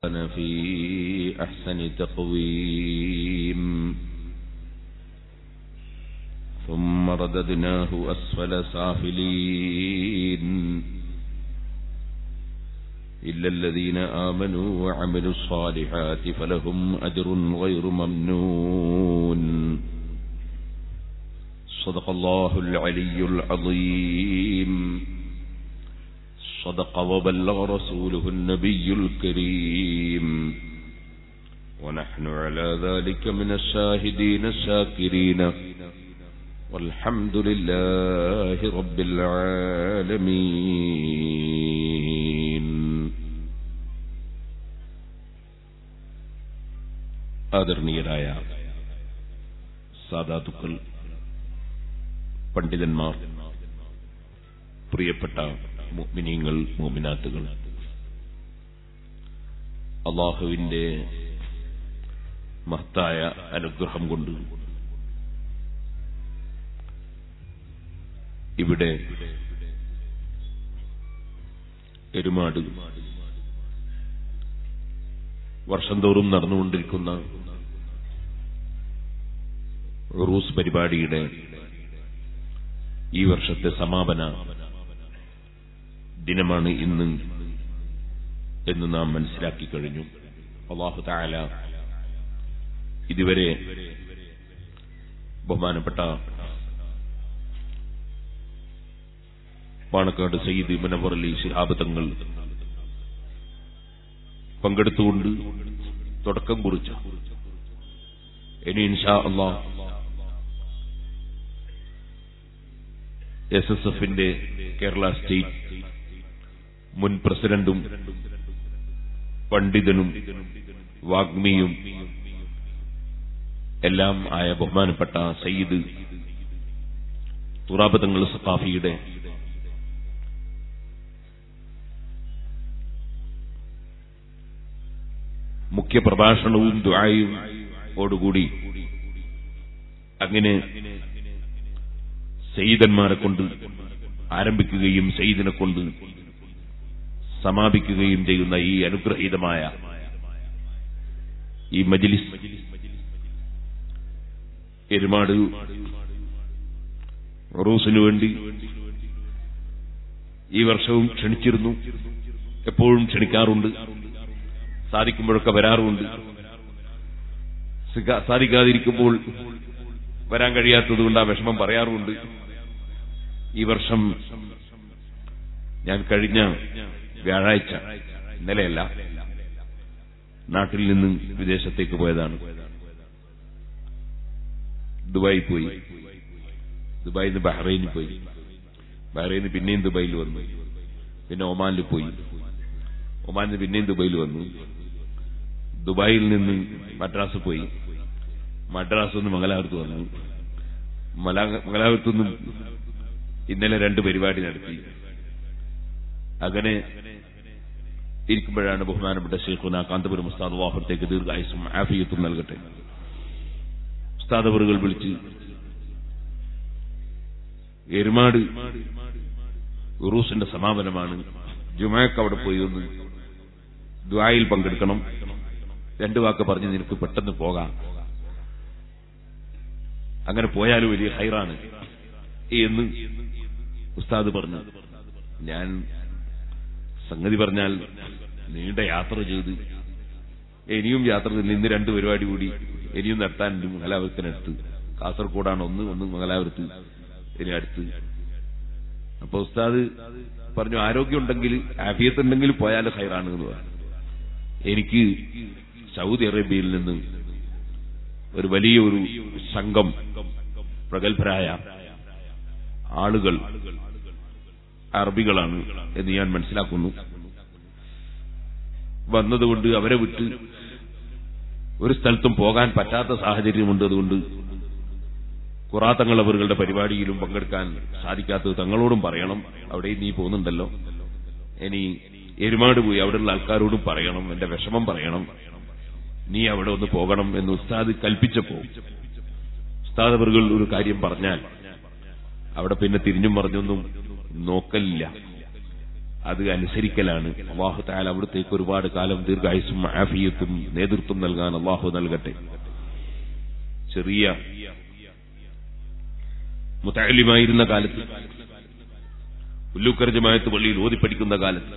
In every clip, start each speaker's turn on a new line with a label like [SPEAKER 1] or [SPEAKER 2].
[SPEAKER 1] كان في أحسن تقويم ثم رددناه أسفل سافلين إلا الذين آمنوا وعملوا الصالحات فلهم أجر غير ممنون صدق الله العلي العظيم صدق وبلغ رسوله النبي الكريم ونحن على ذلك من الشاهدين الشاكرين والحمد لله رب العالمين ആദരണീയരായ സാധാതുക്കൾ പണ്ഡിതന്മാർ പ്രിയപ്പെട്ട മുഅ്മിനീങ്ങൾ മുഅ്മിനാത്തുകൾ അള്ളാഹുവിന്റെ മഹത്തായ അനുഗ്രഹം കൊണ്ട് ഇവിടെ എരുമാട് വർഷം തോറും നടന്നുകൊണ്ടിരിക്കുന്ന റൂസ് പരിപാടിയുടെ ഈ വർഷത്തെ സമാപന ദിനമാണ് ഇന്ന് എന്ന് നാം മനസ്സിലാക്കി കഴിഞ്ഞു അള്ളാഹു താല ഇതുവരെ ബഹുമാനപ്പെട്ട പാണക്കാട് സയ്യിദ് മുനവർ അലി ശിഹാബ് തങ്ങൾ പങ്കെടുത്തുകൊണ്ട് തുടക്കം കുറിച്ച ഇനി ഇൻഷാ അള്ളാ എസ് എസ് എഫിന്റെ കേരള സ്റ്റേറ്റ് മുൻ പ്രസിഡന്റും പണ്ഡിതനും വാഗ്മിയും എല്ലാം ആയ ബഹുമാനപ്പെട്ട സയ്യിദ് തുറാബത്തങ്ങൾ സഖാഫിയുടെ മുഖ്യ പ്രഭാഷണവും ദ്വായും ഓടുകൂടി അങ്ങനെ സയ്യിദന്മാരെ കൊണ്ട് ആരംഭിക്കുകയും സയ്യിദിനെ കൊണ്ട് സമാപിക്കുകയും ചെയ്യുന്ന ഈ അനുഗ്രഹീതമായ ഈ മജിലിസ് എരുമാട് റൂസിനു വേണ്ടി ഈ വർഷവും ക്ഷണിച്ചിരുന്നു എപ്പോഴും ക്ഷണിക്കാറുണ്ട് സാധിക്കുമ്പോഴൊക്കെ വരാറുമുണ്ട് സിക- സാധിക്കാതിരിക്കുമ്പോൾ വരാൻ കഴിയാത്തതുകൊണ്ട് ആ വിഷമം പറയാറുമുണ്ട് ഈ വർഷം ഞാൻ കഴിഞ്ഞ വ്യാഴാഴ്ച ഇന്നലെയല്ല നാട്ടിൽ നിന്ന് വിദേശത്തേക്ക് പോയതാണ് ദുബായി പോയി ദുബായിൽ നിന്ന് ബഹ്റൈനിൽ പോയി ബഹ്റൈനിൽ നിന്ന് പിന്നെയും ദുബായിൽ വന്നു പിന്നെ ഒമാനിൽ പോയി ഒമാനിൽ നിന്ന് പിന്നെയും ദുബായിൽ വന്നു ദുബായിൽ നിന്ന് മദ്രാസ് പോയി മദ്രാസ് നിന്ന് മംഗലാപുരത്ത് വന്നു മല- മംഗലാപുരത്ത് നിന്നും ഇന്നലെ രണ്ട് പരിപാടി നടത്തി അങ്ങനെ ഇരിക്കുമ്പോഴാണ് ബഹുമാനപ്പെട്ട ഷെയ്ഖുന കാന്തപുരം ഉസ്താദ് വാഹത്തേക്ക് ദീർഘായുസും ആഫിയത്തും നൽകട്ടെ ഉസ്താദവറുകൾ വിളിച്ച് എരുമാട് ഉറൂസിന്റെ സമാപനമാണ് ജുമാക്ക് അവിടെ പോയി ഒന്ന് ദ്വായിൽ പങ്കെടുക്കണം രണ്ടു വാക്ക് പറഞ്ഞ് നിനക്ക് പെട്ടെന്ന് പോകാം അങ്ങനെ പോയാലും വലിയ ഹൈറാണ് എന്ന് ഉസ്താദ് പറഞ്ഞു ഞാൻ സംഗതി പറഞ്ഞാൽ നീണ്ട യാത്ര ചെയ്ത് ഇനിയും യാത്ര ചെയ്ത് ഇന്ന് രണ്ട് പരിപാടി കൂടി ഇനിയും നടത്താനുണ്ട് മംഗലാപുരത്തിനടുത്ത് കാസർഗോഡാണ് ഒന്ന് ഒന്ന് മംഗലാപുരത്ത് ഇനി അടുത്ത് അപ്പൊ ഉസ്താദ് പറഞ്ഞു ആരോഗ്യമുണ്ടെങ്കിൽ ആഫിയത്തുണ്ടെങ്കിൽ പോയാൽ ഹൈറാണ് എന്ന് പറഞ്ഞു എനിക്ക് സൗദി അറേബ്യയിൽ നിന്ന് ഒരു വലിയ ഒരു സംഘം പ്രഗത്ഭരായ ആളുകൾ അറബികളാണ് എന്ന് ഞാൻ മനസ്സിലാക്കുന്നു വന്നതുകൊണ്ട് അവരെ വിട്ട് ഒരു സ്ഥലത്തും പോകാൻ പറ്റാത്ത സാഹചര്യമുണ്ട് അതുകൊണ്ട് ഖുറാത്തങ്ങൾ അവരുടെ പരിപാടിയിലും പങ്കെടുക്കാൻ സാധിക്കാത്തത് തങ്ങളോടും പറയണം അവിടെ നീ പോകുന്നുണ്ടല്ലോ ഇനി എരുമാട് പോയി അവിടെയുള്ള ആൾക്കാരോടും പറയണം എന്റെ വിഷമം പറയണം നീ അവിടെ ഒന്ന് പോകണം എന്ന് ഉസ്താദ് കൽപ്പിച്ചപ്പോ ഉസ്താദ് അവറുകൾ ഒരു കാര്യം പറഞ്ഞാൽ അവിടെ പിന്നെ തിരിഞ്ഞും പറഞ്ഞൊന്നും നോക്കലില്ല അത് അനുസരിക്കലാണ് അള്ളാഹു താല അവിടത്തേക്ക് ഒരുപാട് കാലം ദീർഘായുസും ആഫിയത്തും നേതൃത്വം നൽകാൻ അള്ളാഹു നൽകട്ടെ ചെറിയ മുത്തലിമായിരുന്ന കാലത്ത് പുല്ലൂക്കര ജമായത്ത് പള്ളിയിൽ ഓതി പഠിക്കുന്ന കാലത്ത്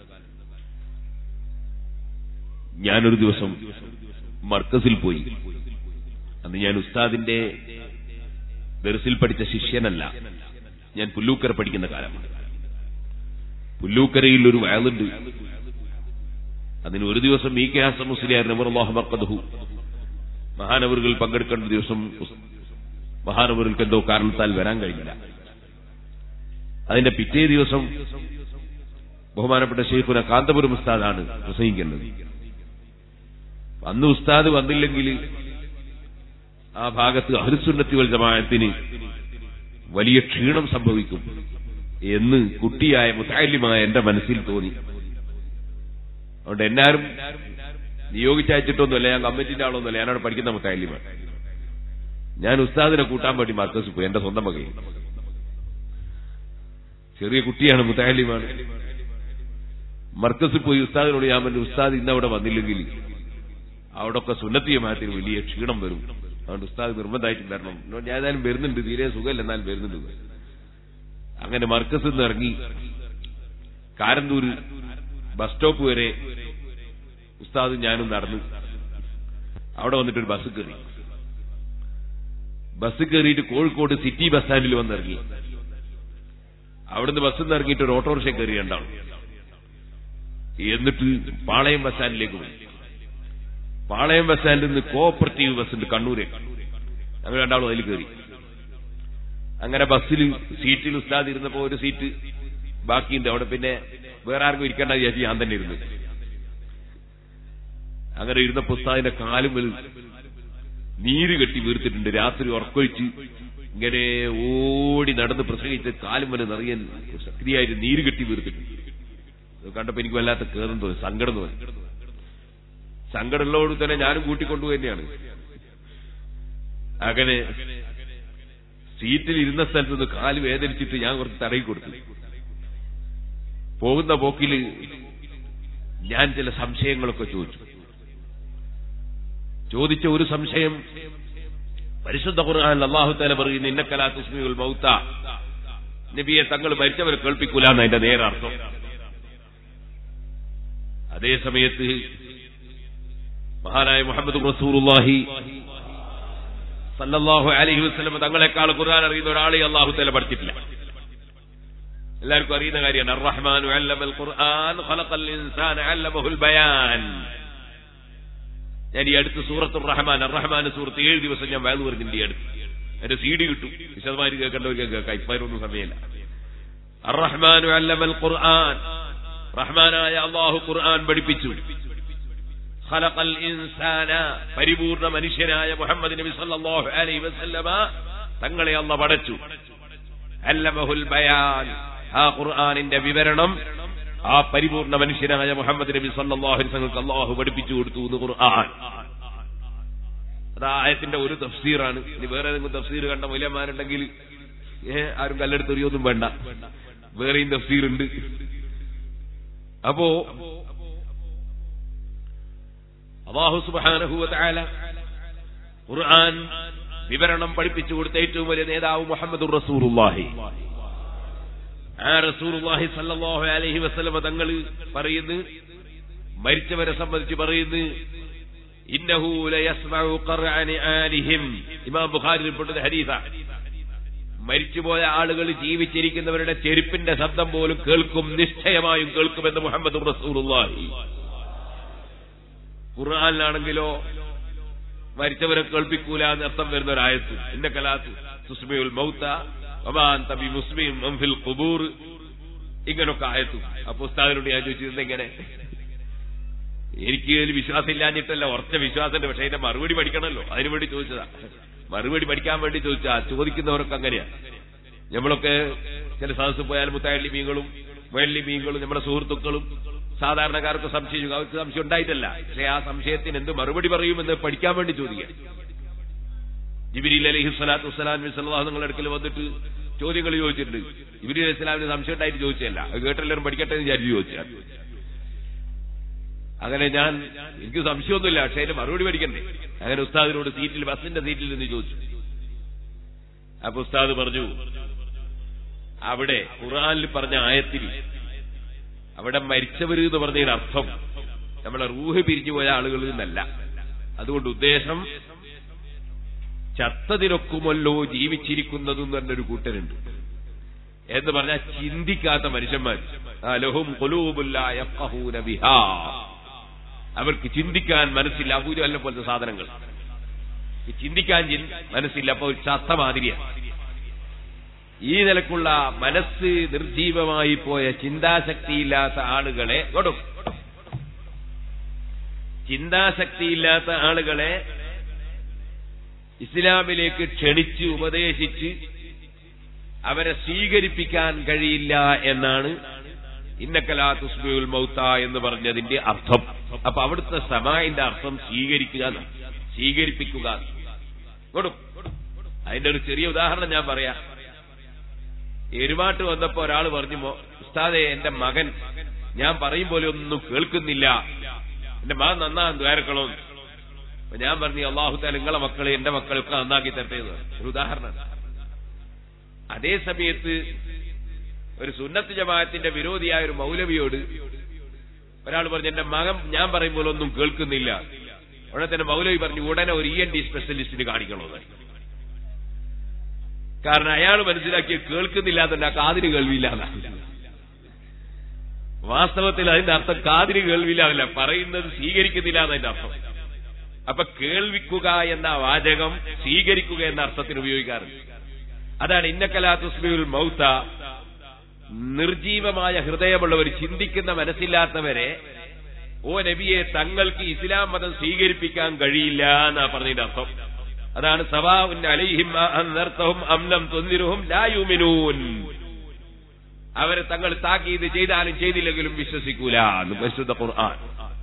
[SPEAKER 1] ഞാനൊരു ദിവസം മർക്കസിൽ പോയി അന്ന് ഞാൻ ഉസ്താദിന്റെ ദർസിൽ പഠിച്ച ശിഷ്യനല്ല ഞാൻ പുല്ലൂക്കര പഠിക്കുന്ന കാലമാണ് പുല്ലൂക്കരയിൽ ഒരു വയലുണ്ട് അതിന് ഒരു ദിവസം ഈ കെ ഹസൻ മുസ്ലിയാർ നബർഹു മർക്കദഹു മഹാനവറുകൾ പങ്കെടുക്കേണ്ട ദിവസം മഹാനവറുകൾക്ക് എന്തോ കാരണത്താൽ വരാൻ കഴിഞ്ഞില്ല അതിന്റെ പിറ്റേ ദിവസം ബഹുമാനപ്പെട്ട ഷെയ്ഖുന കാന്തപുരം ഉസ്താദാണ് പ്രസംഗിക്കുന്നത് അന്ന് ഉസ്താദ് വന്നില്ലെങ്കിൽ ആ ഭാഗത്ത് അഹ്ലുസുന്നത്തി വൽ ജമാഅത്തിന് വലിയ ക്ഷീണം സംഭവിക്കും എന്ന് കുട്ടിയായ മുത്താലിമായ എന്റെ മനസ്സിൽ തോന്നി അതുകൊണ്ട് എന്നാരും നിയോഗിച്ചയച്ചിട്ടൊന്നുമല്ല ഞാൻ കമ്മിറ്റിന്റെ ആളൊന്നുമല്ല ഞാനവിടെ പഠിക്കുന്ന മുത്താലിമാണ് ഞാൻ ഉസ്താദിനെ കൂട്ടാൻ വേണ്ടി മർക്കസ് പോയി എന്റെ സ്വന്തം വകയിൽ ചെറിയ കുട്ടിയാണ് മുത്താലിമാണ് മർക്കസിൽ പോയി ഉസ്താദിനോട് ഞാൻ പറഞ്ഞു ഉസ്താദ് ഇന്ന് അവിടെ വന്നില്ലെങ്കിൽ അവിടൊക്കെ സുന്നത്തിയമായത്തിന് വലിയ ക്ഷീണം വരും അതുകൊണ്ട് ഉസ്താദ് നിർബന്ധമായിട്ട് വരണം എന്നോട് ഞാൻ ഏതായാലും വരുന്നുണ്ട് തീരെ സുഖമല്ല എന്നാലും വരുന്നുണ്ട് അങ്ങനെ മർക്കസിൽ നിന്ന് ഇറങ്ങി കാരന്തൂര് ബസ് സ്റ്റോപ്പ് വരെ ഉസ്താദും ഞാനും നടന്നു അവിടെ വന്നിട്ടൊരു ബസ് കയറി ബസ് കയറിയിട്ട് കോഴിക്കോട് സിറ്റി ബസ് സ്റ്റാൻഡിൽ വന്നിറങ്ങി അവിടുന്ന് ബസ്സിൽ നിന്ന് ഇറങ്ങിയിട്ട് ഒരു ഓട്ടോറിക്ഷ കയറി രണ്ടാളും എന്നിട്ട് പാളയം ബസ് സ്റ്റാൻഡിലേക്ക് പോയി പാളയം ബസ് സ്റ്റാൻഡിൽ നിന്ന് കോഓപ്പറേറ്റീവ് ബസ് ഉണ്ട് കണ്ണൂരെ ഞങ്ങൾ രണ്ടാളും അതിൽ കയറി അങ്ങനെ ബസ്സിൽ സീറ്റിൽ ഉസ്താദ് ഇരുന്നപ്പോ ഒരു സീറ്റ് ബാക്കിയുണ്ട് അവിടെ പിന്നെ വേറെ ആർക്കും ഇരിക്കേണ്ട വിചാരിച്ച് ഞാൻ തന്നെ ഇരുന്നു അങ്ങനെ ഇരുന്നപ്പോ ഉസ്താദിന്റെ കാലും വലു നീര് കെട്ടി വീർത്തിട്ടുണ്ട് രാത്രി ഉറക്കൊഴിച്ച് ഇങ്ങനെ ഓടി നടന്ന് പ്രസംഗിച്ച് കാലും വരെ നിറയാൻ ശക്തിയായിട്ട് നീര് കെട്ടി വീർത്തിട്ടുണ്ട് ഇത് കണ്ടപ്പോ എനിക്ക് വല്ലാത്ത കേറും തോന്നി സങ്കടം തോന്നി സങ്കടമുള്ളതോട് തന്നെ ഞാനും കൂട്ടിക്കൊണ്ടു തന്നെയാണ് അങ്ങനെ സീറ്റിൽ ഇരുന്ന സ്ഥലത്ത് നിന്ന് കാല് വേദനിച്ചിട്ട് ഞാൻ കുറച്ച് തടയി കൊടുത്തു പോകുന്ന പോക്കില് ഞാൻ ചില സംശയങ്ങളൊക്കെ ചോദിച്ചു ചോദിച്ച ഒരു സംശയം പരിശുദ്ധ ഖുർആൻ അള്ളാഹു താല പറയുന്നു ഇന്നക്കലാ തുസ്മിയുൽ മൗത്ത നബിയെ തങ്ങൾ മരിച്ചവരെ കേൾപ്പിക്കൂല എന്ന് അതിന്റെ നേരർത്ഥം അതേ സമയത്ത് മഹാനായ മുഹമ്മദ് റസൂറുല്ലാഹി സല്ലല്ലാഹു അലൈഹി വസല്ലം തങ്ങളെക്കാൾ ഖുർആൻ അറിയുന്ന ഒരാളെ അള്ളാഹു തല പഠിച്ചിട്ടില്ല എല്ലാവർക്കും അറിയുന്ന കാര്യമാണ് അർറഹ്മാനു അല്ലമൽ ഖുർആൻ ഖലഖൽ ഇൻസാന അല്ലമഹുൽ ബയാൻ ഞാൻ ഈ അടുത്ത് സൂറത്തുർ റഹ്മാൻ അർറഹ്മാൻ സൂറത്ത് ഏഴ് ദിവസം ഞാൻ വേള് പറഞ്ഞിട്ടുണ്ട് ഈ അടുത്ത് എന്റെ സി ഡി കിട്ടും വിശദമായി കേൾക്കേണ്ടവർക്ക് കേൾക്കാം ഇപ്പാരൊന്നും സമയമില്ല അർറഹ്മാനു അല്ലമൽ ഖുർആൻ റഹ്മാനായ അള്ളാഹു ഖുർആൻ പഠിപ്പിച്ചു ഖലഖൽ ഇൻസാന പരിപൂർണ മനുഷ്യനായ മുഹമ്മദ് നബി സല്ലല്ലാഹു അലൈഹി വസല്ലമ തങ്ങളെ അല്ല പടച്ചു അല്ലമഹുൽ ബയാൻ ആ ഖുർആനിന്റെ വിവരണം ആ പരിപൂർണ മനുഷ്യനായ മുഹമ്മദ് നബി സല്ലല്ലാഹു അലൈഹി വസല്ലമക്ക് അള്ളാഹു പഠിപ്പിച്ചു കൊടുത്തു എന്ന് ഖുർആൻ അത് ആ ആയത്തിന്റെ ഒരു തഫ്സീറാണ് ഇനി വേറെ ഏതെങ്കിലും തഫ്സീർ കണ്ട മൂല്യന്മാരുണ്ടെങ്കിൽ ഏ ആരും കല്ലെടുത്തെറിയൊന്നും വേണ്ട വേറെയും തഫ്സീറുണ്ട് അപ്പോ അള്ളാഹു സുബ്ഹാനഹു വതആല ഖുർആൻ വിവരണം പഠിപ്പിച്ചു കൊടുത്ത ഏറ്റവും വലിയ നേതാവ് മുഹമ്മദ് റസൂലുള്ളാഹി ആ റസൂലുള്ളാഹി സല്ലല്ലാഹു അലൈഹി വസല്ലമ തങ്ങൾ പറയുന്നു മരിച്ചവരെ സംബന്ധിച്ച് പറയുന്നു ഇന്നഹു ലയസ്മഉ ഖർഅനി ആലിഹിം ഇമാം ബുഖാരി റിപ്പോർട്ട് ഹദീസ മരിച്ചുപോയ ആളുകൾ ജീവിച്ചിരിക്കുന്നവരുടെ ചെരുപ്പിന്റെ ശബ്ദം പോലും കേൾക്കും നിശ്ചയമായും കേൾക്കുമെന്ന് മുഹമ്മദ് റസൂലുള്ളാഹി ഖുർആനിലാണെങ്കിലോ മരിച്ചവരെ കേൾപ്പിക്കൂല എന്ന് അർത്ഥം വരുന്ന ഒരായത്ത് ഇന്ന കലാത്ത് സുസ്മിയുൽ മൗത്ത ഒമാൻ തബി മുസ്ലിം മംഫിൽ ഖുബൂർ ഇങ്ങനൊക്കെ ആയത്തു അപ്പൊ ഉസ്താദിനോട് ഞാൻ ചോദിച്ചത് എങ്ങനെ എനിക്ക് ഇതിൽ വിശ്വാസം ഇല്ലാഞ്ഞിട്ടല്ല ഉറച്ച വിശ്വാസത്തിന്റെ പക്ഷേ അതിന്റെ മറുപടി പഠിക്കണമല്ലോ അതിനു വേണ്ടി ചോദിച്ചതാ മറുപടി പഠിക്കാൻ വേണ്ടി ചോദിച്ചാ ചോദിക്കുന്നവരൊക്കെ അങ്ങനെയാ നമ്മളൊക്കെ ചില സദസ്സ് പോയാൽ മുത്തായള്ളി മീങ്ങളും മുയല്ലി മീങ്ങളും നമ്മുടെ സുഹൃത്തുക്കളും സാധാരണക്കാർക്ക് സംശയിച്ചു അവർക്ക് സംശയം ഉണ്ടായിട്ടല്ല പക്ഷെ ആ സംശയത്തിന് എന്ത് മറുപടി പറയുമെന്ന് പഠിക്കാൻ വേണ്ടി ചോദിക്കുക ജിബിരി അലഹി സ്വലാത്തു വസ്സലാം സല്ലാഹു നിങ്ങളുടെ അടുക്കൽ വന്നിട്ട് ചോദ്യങ്ങൾ ചോദിച്ചിട്ടുണ്ട് ഇവര് ഇസ്ലാമിന് സംശയം ഉണ്ടായിട്ട് ചോദിച്ചതല്ല അത് കേട്ടെല്ലാവരും പഠിക്കട്ടെ എന്ന് വിചാരിച്ച് ചോദിച്ചാൽ അങ്ങനെ ഞാൻ എനിക്ക് സംശയമൊന്നുമില്ല പക്ഷെ അതിന്റെ മറുപടി പഠിക്കണ്ടേ അങ്ങനെ ഉസ്താദിനോട് സീറ്റിൽ ബസിന്റെ സീറ്റിൽ നിന്ന് ചോദിച്ചു അപ്പൊ ഉസ്താദ് പറഞ്ഞു അവിടെ ഖുറാനിൽ പറഞ്ഞ ആയത്തിൽ അവിടെ മരിച്ചവര് എന്ന് പറഞ്ഞതിന് അർത്ഥം നമ്മളെ റൂഹ് പിരിഞ്ഞു പോയ ആളുകൾ എന്നല്ല അതുകൊണ്ട് ഉദ്ദേശം ചത്തതിനൊക്കുമല്ലോ ജീവിച്ചിരിക്കുന്നതും എന്നൊരു കൂട്ടരുണ്ട് എന്ന് പറഞ്ഞാൽ ചിന്തിക്കാത്ത മനുഷ്യന്മാർ ലഹും കൊലൂബുല്ല ബിഹാ അവർക്ക് ചിന്തിക്കാൻ മനസ്സില്ല അപൂരമല്ല പോലത്തെ സാധനങ്ങൾ ഈ ചിന്തിക്കാൻ ചിൻ- മനസ്സില്ല അപ്പൊ ഒരു ചത്ത മാതിരിയാണ് ഈ നിലക്കുള്ള മനസ്സ് നിർജീവമായി പോയ ചിന്താശക്തിയില്ലാത്ത ആളുകളെ കൊടും ചിന്താശക്തിയില്ലാത്ത ആളുകളെ ഇസ്ലാമിലേക്ക് ക്ഷണിച്ച് ഉപദേശിച്ച് അവരെ സ്വീകരിപ്പിക്കാൻ കഴിയില്ല എന്നാണ് ഇന്നക്കലാ തുസ്ബിയുൽ മൗത്ത എന്ന് പറഞ്ഞതിന്റെ അർത്ഥം അപ്പൊ അവിടുത്തെ സമായിന്റെ അർത്ഥം സ്വീകരിക്കുക എന്നാണ്. സ്വീകരിപ്പിക്കുക കൊടും അതിന്റെ ഒരു ചെറിയ ഉദാഹരണം ഞാൻ പറയാം എരുമാട്ട് വന്നപ്പോ ഒരാൾ പറഞ്ഞു "മോ- ഉസ്താദെ എന്റെ മകൻ ഞാൻ പറയും പോലെ ഒന്നും കേൾക്കുന്നില്ല എന്റെ മകൻ നന്നാൻ ദ്വാരക്കണം അപ്പൊ ഞാൻ പറഞ്ഞു അള്ളാഹുത്താല നിങ്ങളെ മക്കളെ എന്റെ മക്കൾക്ക് നന്നാക്കി തരട്ടെ എന്ന് പറഞ്ഞു. ഒരു ഉദാഹരണം അതേ സമയത്ത് ഒരു സുന്നത്ത് ജമാഅത്തിന്റെ വിരോധിയായ ഒരു മൗലവിയോട് ഒരാൾ പറഞ്ഞു എന്റെ മകൻ ഞാൻ പറയും പോലെ ഒന്നും കേൾക്കുന്നില്ല ഉടനെ തന്നെ മൗലവി പറഞ്ഞു ഉടനെ ഒരു ഇ എൻ ഡി സ്പെഷ്യലിസ്റ്റിന് കാണിക്കണമെന്ന് കാരണം അയാൾ മനസ്സിലാക്കിയ കേൾക്കുന്നില്ല എന്നല്ല കാതിന് കേൾവിയില്ല എന്നാണ് വാസ്തവത്തിൽ അതിന്റെ അർത്ഥം കാതിന് കേൾവില്ല എന്നല്ല പറയുന്നത് സ്വീകരിക്കുന്നില്ല എന്നതിന്റെ അർത്ഥം അപ്പൊ കേൾവിക്കുക എന്ന വാചകം സ്വീകരിക്കുക എന്ന അർത്ഥത്തിന് ഉപയോഗിക്കാറുണ്ട് അതാണ് ഇന്നക്കലാത്തുസ്മിയുൽ മൗത്ത നിർജീവമായ ഹൃദയമുള്ളവർ ചിന്തിക്കുന്ന മനസ്സില്ലാത്തവരെ ഓ നബിയെ തങ്ങൾക്ക് ഇസ്ലാം മതം സ്വീകരിപ്പിക്കാൻ കഴിയില്ല എന്നാ പറഞ്ഞതിന്റെ അർത്ഥം അതാണ് സവാഉൻ അലൈഹിം അന്നർത്തഹും അംനം തൊന്നിരുഹും ലായുമിനൂൻ അവരെ തങ്ങൾ താക്കീത് ചെയ്താലും ചെയ്തില്ലെങ്കിലും വിശ്വസിക്കൂല എന്ന് പരിശുദ്ധ ഖുർആൻ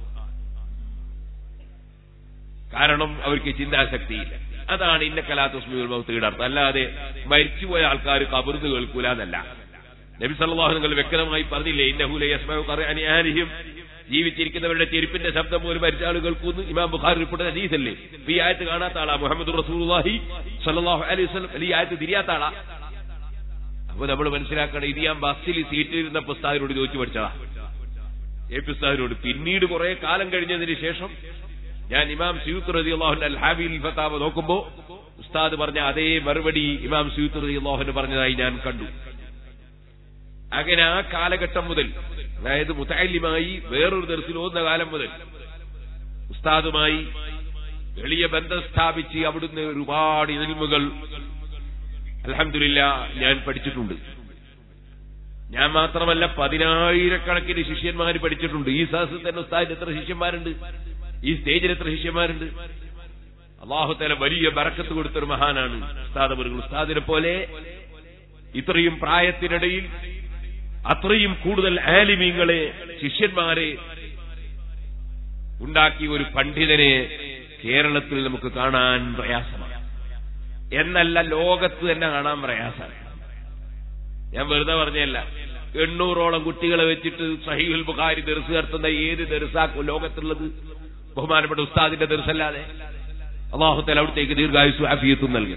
[SPEAKER 1] കാരണം അവർക്ക് ചിന്താശക്തിയില്ല അതാണ് ഇന്ന കലാത്തുസ്മികൾ മൗത്തയുടെ അർത്ഥം അല്ലാതെ മരിച്ചുപോയ ആൾക്കാർ കബർന്ന് കേൾക്കൂല എന്നല്ല നബി സല്ലല്ലാഹു നിങ്ങൾ വ്യക്തമായി പറഞ്ഞില്ലേ ഇന്നഹുല യസ്മഉ ഖർആനിഹിം ജീവിച്ചിരിക്കുന്നവരുടെ ചെരുപ്പിന്റെ ശബ്ദം പോലും മരിച്ച ആൾ കേൾക്കുന്നു ഇമാം ബുഖാരി റിപ്പോർട്ട് ഹദീസല്ലേ ഈ ആയത്ത് കാണാത്ത ആളാ മുഹമ്മദ് റസൂലുള്ളാഹി സല്ലല്ലാഹു അലൈഹി വസല്ലം ഈ ആയത്ത് തിരിയാത്ത ആളാ അപ്പൊ നമ്മൾ മനസ്സിലാക്കണം ഇത് ഞാൻ ബസ്സിൽ സീറ്റിലിരുന്ന പുസ്തകരോട് ചോദിച്ചു പഠിച്ചതാ എ പി ഉസ്താദിനോട് പിന്നീട് കുറെ കാലം കഴിഞ്ഞതിന് ശേഷം ഞാൻ ഇമാം സയൂത്ത് റതി അള്ളാഹുന്റെ അൽ ഹാബിൽ ഫത്താവ് നോക്കുമ്പോ ഉസ്താദ് പറഞ്ഞ അതേ മറുപടി ഇമാം സയൂത്ത് റതി അള്ളാഹുന് പറഞ്ഞതായി ഞാൻ കണ്ടു അങ്ങനെ ആ കാലഘട്ടം മുതൽ അതായത് മുത്താലിമായി വേറൊരു ദർശനം ഓന്ന കാലം മുതൽ ഉസ്താദുമായി എളിയ ബന്ധം സ്ഥാപിച്ച് അവിടുന്ന് ഒരുപാട് ഇൽമുകൾ അലഹമില്ല ഞാൻ പഠിച്ചിട്ടുണ്ട് ഞാൻ മാത്രമല്ല പതിനായിരക്കണക്കിന് ശിഷ്യന്മാർ പഠിച്ചിട്ടുണ്ട് ഈ സഹസിൽ തന്നെ ഉസ്താദിന് എത്ര ശിഷ്യന്മാരുണ്ട് ഈ സ്റ്റേജിൽ എത്ര ശിഷ്യന്മാരുണ്ട് അള്ളാഹുത്തല വലിയ ബറക്കത്ത് കൊടുത്തൊരു മഹാനാണ് ഉസ്താദ് അവர்கள் ഉസ്താദിനെ പോലെ ഇത്രയും പ്രായത്തിനിടയിൽ അത്രയും കൂടുതൽ ആലിമീങ്ങളെ ശിഷ്യന്മാരെ ഉണ്ടാക്കിയ ഒരു പണ്ഡിതനെ കേരളത്തിൽ നമുക്ക് കാണാൻ പ്രയാസമാണ് എന്നല്ല ലോകത്ത് തന്നെ കാണാൻ പ്രയാസമാണ് ഞാൻ വെറുതെ പറഞ്ഞല്ല എണ്ണൂറോളം കുട്ടികളെ വെച്ചിട്ട് സഹീഹുൽ ബുഖാരി ദർസ് നടത്തുന്ന ഏത് ദർസാക്കും ലോകത്തുള്ളത് ബഹുമാനപ്പെട്ട ഉസ്താദിന്റെ ദർസല്ലാതെ അള്ളാഹുത്തല അവിടത്തേക്ക് ദീർഘായുസ് അഫിയത്തും നൽകി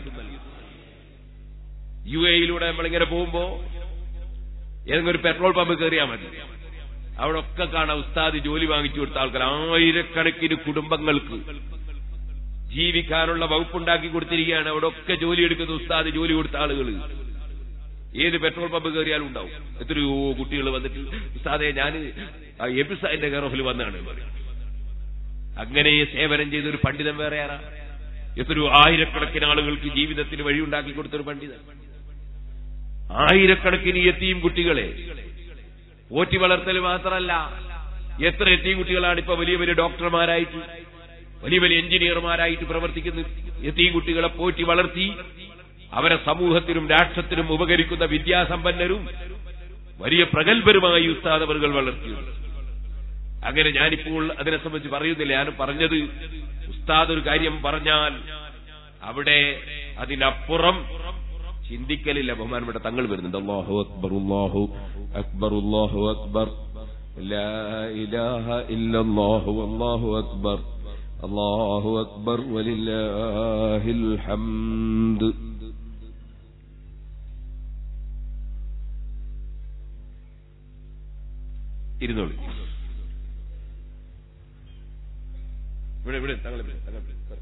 [SPEAKER 1] യു എയിലൂടെ നമ്മളിങ്ങനെ പോകുമ്പോ ഏതെങ്കിലും ഒരു പെട്രോൾ പമ്പ് കയറിയാൽ മതി അവിടെ ഒക്കെ കാണാം ഉസ്താദ് ജോലി വാങ്ങിച്ചു കൊടുത്ത ആൾക്കാർ ആയിരക്കണക്കിന് കുടുംബങ്ങൾക്ക് ജീവിക്കാനുള്ള വകുപ്പുണ്ടാക്കി കൊടുത്തിരിക്കുകയാണ് അവിടെ ഒക്കെ ജോലി എടുക്കുന്ന ഉസ്താദ് ജോലി കൊടുത്ത ആളുകൾ ഏത് പെട്രോൾ പമ്പ് കയറിയാലും ഉണ്ടാവും എത്രയോ കുട്ടികൾ വന്നിട്ട് ഉസ്താദെ ഞാൻ എബിസാദിന്റെ കെയർ വന്നാണ് പറയും അങ്ങനെ സേവനം ചെയ്ത ഒരു പണ്ഡിതൻ വേറെ ആരാ എത്രയോ ആയിരക്കണക്കിന് ആളുകൾക്ക് ജീവിതത്തിന് വഴിയുണ്ടാക്കി കൊടുത്തൊരു പണ്ഡിതൻ ആയിരക്കണക്കിന് എത്തിയും കുട്ടികളെ പോറ്റി വളർത്തൽ മാത്രമല്ല എത്ര എത്തിയും കുട്ടികളാണ് ഇപ്പൊ വലിയ വലിയ ഡോക്ടർമാരായിട്ട് വലിയ വലിയ എഞ്ചിനീയർമാരായിട്ട് പ്രവർത്തിക്കുന്ന എത്തിയും കുട്ടികളെ പോറ്റി വളർത്തി അവരെ സമൂഹത്തിനും രാഷ്ട്രത്തിനും ഉപകരിക്കുന്ന വിദ്യാസമ്പന്നരും വലിയ പ്രഗത്ഭരുമായി ഉസ്താദവറുകൾ വളർത്തിയത് അങ്ങനെ ഞാനിപ്പോൾ അതിനെ സംബന്ധിച്ച് പറയുന്നില്ല ഞാൻ പറഞ്ഞത് ഉസ്താദ് ഒരു കാര്യം പറഞ്ഞാൽ അവിടെ അതിനപ്പുറം ചിന്തിക്കലില്ല ബഹുമാനപ്പെട്ട തങ്ങൾ വരുന്നുണ്ട് അള്ളാഹു അക്ബർ അള്ളാഹു അക്ബർ അള്ളാഹു അക്ബർ ലാ ഇലാഹ ഇല്ലല്ലാഹു അല്ലാഹു അക്ബർ അല്ലാഹു അക്ബർ വലില്ലാഹിൽ ഹംദ് ഇരുന്നോളി ഇവിടെ ഇവിടെ തങ്ങൾ ഇവിടെ തങ്ങൾ ഇവിടെ പറ.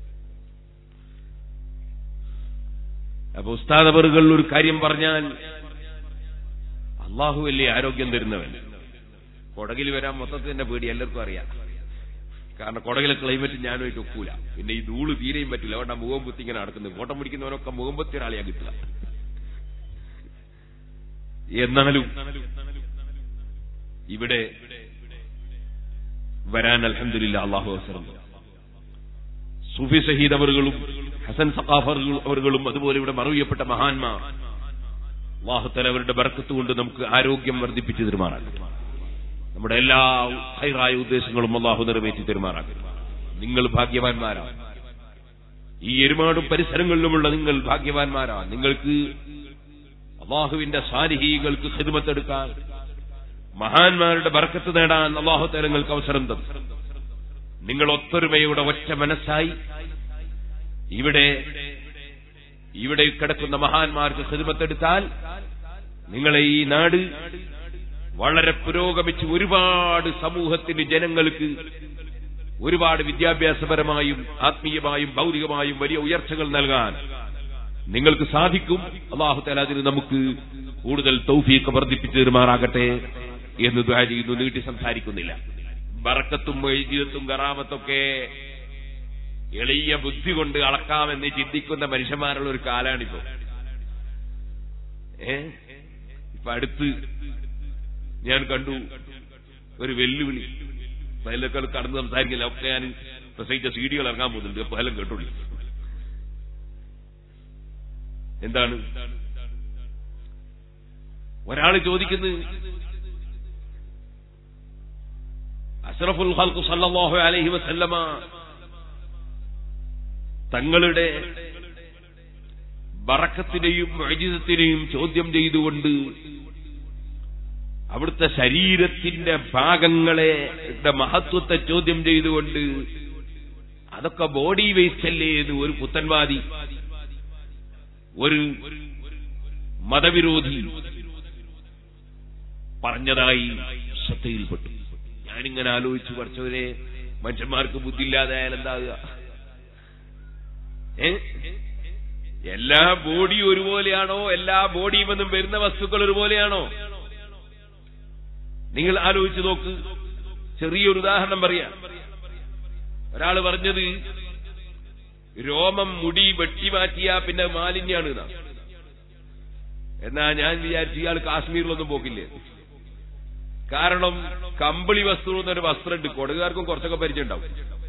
[SPEAKER 1] അപ്പൊ ഉസ്താദവറുകൾ ഒരു കാര്യം പറഞ്ഞാൽ അള്ളാഹു വലിയ ആരോഗ്യം തരുന്നവൻ കൊടകിൽ വരാൻ മൊത്തത്തിൽ തന്നെ പേടി എല്ലാവർക്കും അറിയാം കാരണം കൊടകിലെ ക്ലൈമറ്റ് ഞാനുമായിട്ട് ഒക്കൂല പിന്നെ ഈ ധൂള് തീരെയും പറ്റില്ല അതുകൊണ്ട് മുഖം കുത്തി ഇങ്ങനെ നടക്കുന്നത് ഫോട്ടം പിടിക്കുന്നവനൊക്കെ മുഖം പൊത്തി ഒരാളെയാ കിട്ടുക എന്നാലും ഇവിടെ വരാൻ അലഹമില്ല അള്ളാഹു അവസരം തന്നു. സൂഫി സഹീദ് അവറുകളും ഹസൻ സഖാഫ് അവറുകളും അതുപോലെ ഇവിടെ മറവിയപ്പെട്ട മഹാന്മാർ അള്ളാഹുത്തല അവരുടെ ബർക്കത്ത് കൊണ്ട് നമുക്ക് ആരോഗ്യം വർദ്ധിപ്പിച്ചു തരുമാറാകട്ടെ നമ്മുടെ എല്ലാ ഹൈറായ ഉദ്ദേശങ്ങളും അള്ളാഹു നിറവേറ്റി തരുമാറാകട്ടെ നിങ്ങൾ ഭാഗ്യവാന്മാരാണ് ഈ എരുമാടും പരിസരങ്ങളിലുമുള്ള നിങ്ങൾ ഭാഗ്യവാന്മാരാണ് നിങ്ങൾക്ക് അള്ളാഹുവിന്റെ സാരിഹീകൾക്ക് ഹിദ്മത്തെടുക്കാൻ മഹാന്മാരുടെ ബർക്കത്ത് നേടാൻ അള്ളാഹു തലങ്ങൾക്ക് അവസരം തന്നു നിങ്ങൾ ഒത്തൊരുമയുടെ ഒറ്റ മനസ്സായി ഇവിടെ ഇവിടെ കിടക്കുന്ന മഹാന്മാർക്ക് ഹിദ്മത്തെടുത്താൽ നിങ്ങളെ ഈ നാട് വളരെ പുരോഗമിച്ച് ഒരുപാട് സമൂഹത്തിന് ജനങ്ങൾക്ക് ഒരുപാട് വിദ്യാഭ്യാസപരമായും ആത്മീയമായും ഭൗതികമായും വലിയ ഉയർച്ചകൾ നൽകാൻ നിങ്ങൾക്ക് സാധിക്കും അള്ളാഹുത്താല അതിന് നമുക്ക് കൂടുതൽ തൗഫീക്ക് വർദ്ധിപ്പിച്ചു തരുമാറാകട്ടെ എന്ന് ദ്വാ ചെയ്യുന്നു നീട്ടി സംസാരിക്കുന്നില്ല ബറക്കത്തും വൈദ്യുതത്തും കറാമത്തൊക്കെ എളിയ ബുദ്ധി കൊണ്ട് അളക്കാമെന്ന് ചിന്തിക്കുന്ന മനുഷ്യന്മാരുള്ള ഒരു കാലാണിപ്പോ ഏ ഇപ്പൊ അടുത്ത് ഞാൻ കണ്ടു ഒരു വെല്ലുവിളി അതിലൊക്കെ കടന്ന് സംസാരിക്കില്ല ഒക്കെ ഞാൻ പ്രസംഗിച്ച സീഡികൾ ഇറങ്ങാൻ പോകുന്നുണ്ട് അപ്പൊ എല്ലാം കേട്ടോളി എന്താണ് ഒരാൾ ചോദിക്കുന്നത് അഷ്റഫുൽ ഖൽഖ് സല്ലല്ലാഹു അലൈഹി വസല്ലമ തങ്ങളുടെ ബറക്കത്തിനെയും മൊഴിജിതത്തിനെയും ചോദ്യം ചെയ്തുകൊണ്ട് അവിടുത്തെ ശരീരത്തിന്റെ ഭാഗങ്ങളെ ടെ മഹത്വത്തെ ചോദ്യം ചെയ്തുകൊണ്ട് അതൊക്കെ ബോഡി വേസ്റ്റ് അല്ലേ എന്ന് ഒരു പുത്തൻവാദി ഒരു മതവിരോധി പറഞ്ഞതായി ശ്രദ്ധയിൽപ്പെട്ടു ഞാനിങ്ങനെ ആലോചിച്ചു പഠിച്ചവരെ മനുഷ്യന്മാർക്ക് ബുദ്ധിയില്ലാതെ ആയാൽ എന്താകുക ഏ എല്ലാ ബോഡി ഒരുപോലെയാണോ എല്ലാ ബോഡിയും എന്നും വരുന്ന വസ്തുക്കൾ ഒരുപോലെയാണോ നിങ്ങൾ ആലോചിച്ച് നോക്ക് ചെറിയൊരു ഉദാഹരണം പറയാം ഒരാൾ പറഞ്ഞത് രോമം മുടി വെട്ടിമാറ്റിയാ പിന്നെ മാലിന്യാണ് എന്നാ. എന്നാ ഞാൻ വിചാരിച്ചു ഇയാൾ കാശ്മീരിലൊന്നും പോക്കില്ലേ കാരണം കമ്പിളി വസ്തു എന്നൊരു വസ്ത്രമുണ്ട് കൊടുകാർക്കും കുറച്ചൊക്കെ പരിചയമുണ്ടാവും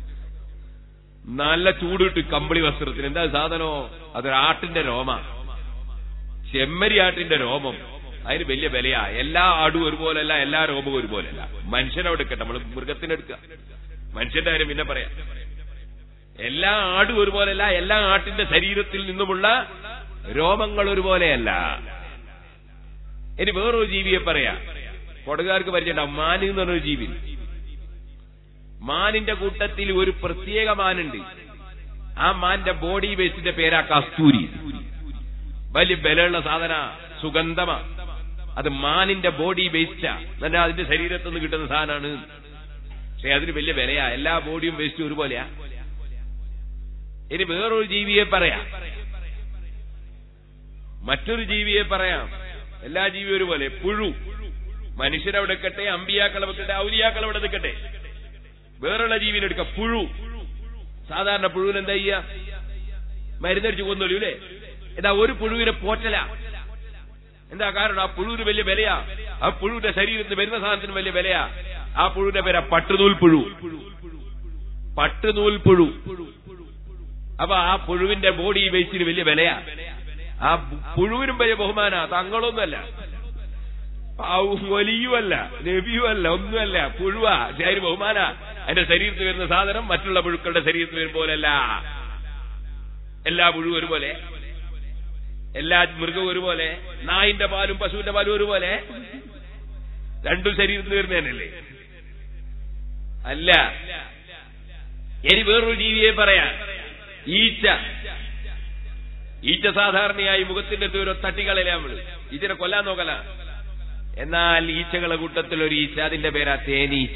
[SPEAKER 1] നല്ല ചൂടിട്ട് കമ്പിളി വസ്ത്രത്തിന് എന്താ സാധനോ അതൊരു ആട്ടിന്റെ രോമ ചെമ്മരി ആട്ടിന്റെ രോമം അതിന് വലിയ വിലയാ എല്ലാ ആടും ഒരുപോലല്ല എല്ലാ രോമവും ഒരുപോലല്ല മനുഷ്യനവിടെ എടുക്കട്ടെ നമ്മൾ മൃഗത്തിനെടുക്കുക മനുഷ്യന്റെ കാര്യം പിന്നെ പറയാം എല്ലാ ആടും ഒരുപോലെയല്ല എല്ലാ ആട്ടിന്റെ ശരീരത്തിൽ നിന്നുമുള്ള രോമങ്ങൾ ഒരുപോലെയല്ല ഇനി വേറൊരു ജീവിയെ പറയാ കൊടുകാർക്ക് പരിചയമുണ്ടാവും മാന് എന്ന് പറഞ്ഞൊരു ജീവി മാനിന്റെ കൂട്ടത്തിൽ ഒരു പ്രത്യേക മാനുണ്ട് ആ മാന്റെ ബോഡി വേസ്റ്റിന്റെ പേരാ കസ്തൂരി വലിയ ബലമുള്ള സാധന സുഗന്ധമാ അത് മാനിന്റെ ബോഡി വേസ്റ്റാ എന്നാൽ അതിന്റെ ശരീരത്തിൽ നിന്ന് കിട്ടുന്ന സാധനമാണ് പക്ഷെ അതിന് വലിയ വിലയാ എല്ലാ ബോഡിയും വേസ്റ്റും ഒരുപോലെയാ ഇനി വേറൊരു ജീവിയെ പറയാം മറ്റൊരു ജീവിയെ പറയാം എല്ലാ ജീവിയും ഒരുപോലെ പുഴു മനുഷ്യരവിടെ നിൽക്കട്ടെ അമ്പിയാക്കളെ വെക്കട്ടെ ഔലിയാക്കളെ അവിടെ നിൽക്കട്ടെ വേറുള്ള ജീവിനെ എടുക്കാം പുഴു സാധാരണ പുഴുവിന് എന്താ ചെയ്യാ മരുന്നടിച്ച് കൊന്നോളൂ അല്ലേ എന്താ ഒരു പുഴുവിനെ പോറ്റല എന്താ കാരണം ആ പുഴുവിന് വലിയ വിലയാ ആ പുഴുവിന്റെ ശരീരത്തിന് വരുന്ന സാധനത്തിന് വലിയ വിലയാ ആ പുഴുവിന്റെ പേരാ പട്ടുനൂൽ പുഴു പട്ടുനൂൽ പുഴു അപ്പൊ ആ പുഴുവിന്റെ ബോഡി വെയ്റ്റിന് വലിയ വിലയാ ആ പുഴുവിനും വലിയ ബഹുമാന തങ്ങളൊന്നുമല്ല വലിയുമല്ല നബിയുമല്ല ഒന്നുമല്ല പുഴുവാ പക്ഷെ അതിന് ബഹുമാന അതിന്റെ ശരീരത്തിൽ വരുന്ന സാധനം മറ്റുള്ള പുഴുക്കളുടെ ശരീരത്തിൽ വരും പോലല്ല എല്ലാ പുഴുവും ഒരുപോലെ
[SPEAKER 2] എല്ലാ മൃഗവും ഒരുപോലെ നായിന്റെ പാലും പശുവിന്റെ പാലും ഒരുപോലെ രണ്ടും ശരീരത്തിൽ വരുന്നതന്നെയല്ലേ അല്ല ഇനി വേറൊരു ജീവിയെ പറയാം ഈച്ച ഈച്ച സാധാരണയായി മുഖത്തിന്റെ ദൂരം തട്ടിക്കളയില്ല നമ്മള് ഈച്ചനെ കൊല്ലാൻ നോക്കല എന്നാൽ ഈച്ചകളെ കൂട്ടത്തിൽ ഒരു ഈച്ച അതിന്റെ പേരാ തേനീച്ച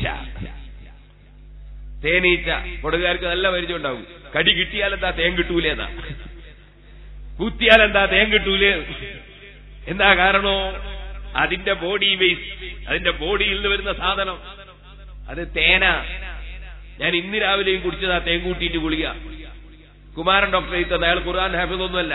[SPEAKER 2] തേനീച്ച കൊടുകാർക്ക് നല്ല പരിചയം ഉണ്ടാവും കടി കിട്ടിയാലെന്താ തേൻ കിട്ടൂലേന്നാ കുത്തിയാലെന്താ തേൻ കിട്ടൂലേ എന്താ കാരണോ അതിന്റെ ബോഡി വേസ്റ്റ് അതിന്റെ ബോഡിയിൽ നിന്ന് വരുന്ന സാധനം അത് തേന ഞാൻ ഇന്ന് രാവിലെയും കുടിച്ചതാ തേൻ കൂട്ടിയിട്ട് കുളിക കുമാരൻ ഡോക്ടറെ തന്ന അയാൾ ഖുർആൻ ഹാഫിദൊന്നുമല്ല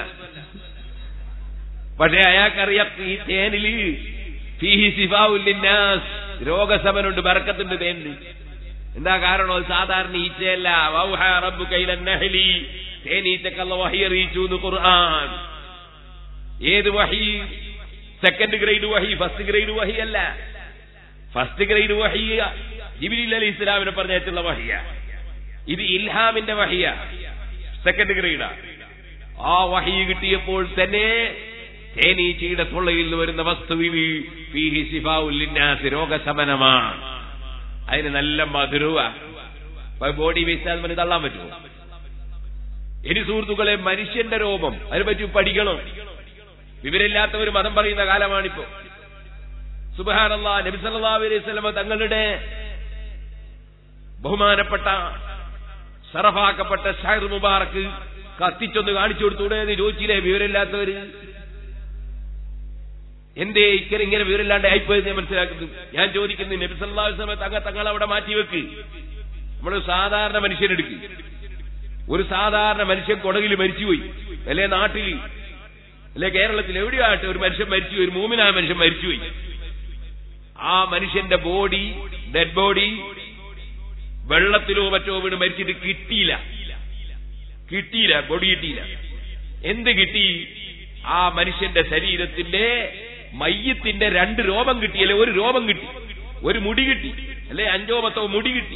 [SPEAKER 2] പക്ഷെ അയാൾക്കറിയാം ഈ തേനില് ഫീഹി സിഫാവുല്ലിന്നാസ് രോഗശമനുണ്ട് ബർക്കത്തുണ്ട് തേനില് എന്താ കാരണം അത് സാധാരണ ഈച്ചയല്ല വൗഹ റബ്ബു കൈലന്നഹലി തേനീച്ചക്കല്ല വഹി അറിയിച്ചു എന്ന് ഖുർആൻ ഏത് വഹി സെക്കൻഡ് ഗ്രേഡ് വഹി ഫസ്റ്റ് ഗ്രേഡ് വഹി അല്ല ഫസ്റ്റ് ഗ്രേഡ് വഹി ജിബിലി അലി ഇസ്ലാമിനെ പറഞ്ഞിട്ടുള്ള വഹിയ ഇത് ഇൽഹാമിന്റെ വഹിയ സെക്കൻഡ് ഗ്രേഡാ ആ വഹി കിട്ടിയപ്പോൾ തന്നെ തേനീച്ചയുടെ തൊള്ളയിൽ നിന്ന് വരുന്ന വസ്തുവിന് ഫീഹി സിഫാഉല്ലിന്നാസ് രോഗശമനമാണ് അതിന് നല്ല മധുരവാ ബോഡി വേസ്റ്റ് അതിന് തള്ളാൻ പറ്റുമോ ഇനി സുഹൃത്തുക്കളെ മനുഷ്യന്റെ രോഗം അതിനെ പറ്റി പഠിക്കണം വിവരമില്ലാത്തവർ മതം പറയുന്ന കാലമാണിപ്പോ സുബഹാനല്ല നബി സല്ലല്ലാഹു അലൈഹി വസല്ലമ തങ്ങളുടെ ബഹുമാനപ്പെട്ട സറഫാക്കപ്പെട്ട ഷാഹിർ മുബാറക്ക് കത്തിച്ചൊന്ന് കാണിച്ചു കൊടുത്തൂടെ എന്ന് ചോദിച്ചില്ലേ വിവരമില്ലാത്തവര് എന്തേ ഇക്കരെ ഇങ്ങനെ വിവരമില്ലാണ്ട് ആയിപ്പോയത് ഞാൻ മനസ്സിലാക്കുന്നത് ഞാൻ ചോദിക്കുന്നു നബി സല്ലല്ലാഹു അലൈഹി വസല്ലമ തങ്ങൾ തങ്ങൾ അവിടെ മാറ്റിവെക്ക് നമ്മളൊരു സാധാരണ മനുഷ്യനെടുക്ക് ഒരു സാധാരണ മനുഷ്യൻ കൊടകിൽ മരിച്ചുപോയി അല്ലെ നാട്ടിൽ അല്ലെ കേരളത്തിൽ എവിടെയോ ആട്ടെ ഒരു മനുഷ്യൻ മരിച്ചുപോയി ഒരു മൂമിനായ മനുഷ്യൻ മരിച്ചുപോയി ആ മനുഷ്യന്റെ ബോഡി ഡെഡ് ബോഡി വെള്ളത്തിലോ മറ്റോ വീണ് മരിച്ചിട്ട് കിട്ടിയില്ല കിട്ടിയില്ല ബോഡി കിട്ടിയില്ല എന്ത് കിട്ടി ആ മനുഷ്യന്റെ ശരീരത്തിന്റെ മയ്യത്തിന്റെ രണ്ട് രോമം കിട്ടി അല്ലെ ഒരു രോമം കിട്ടി ഒരു മുടി കിട്ടി അല്ലെ അഞ്ചോ പത്തോ മുടി കിട്ടി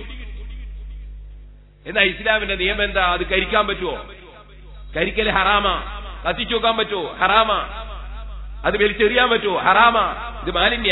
[SPEAKER 2] എന്നാ ഇസ്ലാമിന്റെ നിയമം എന്താ അത് കരിക്കാൻ പറ്റുമോ കരിക്കൽ ഹറാമ കത്തിച്ചു വെക്കാൻ പറ്റുമോ ഹറാമ അത് വലിച്ചെറിയാൻ പറ്റുമോ ഹറാമ ഇത് മാലിന്യ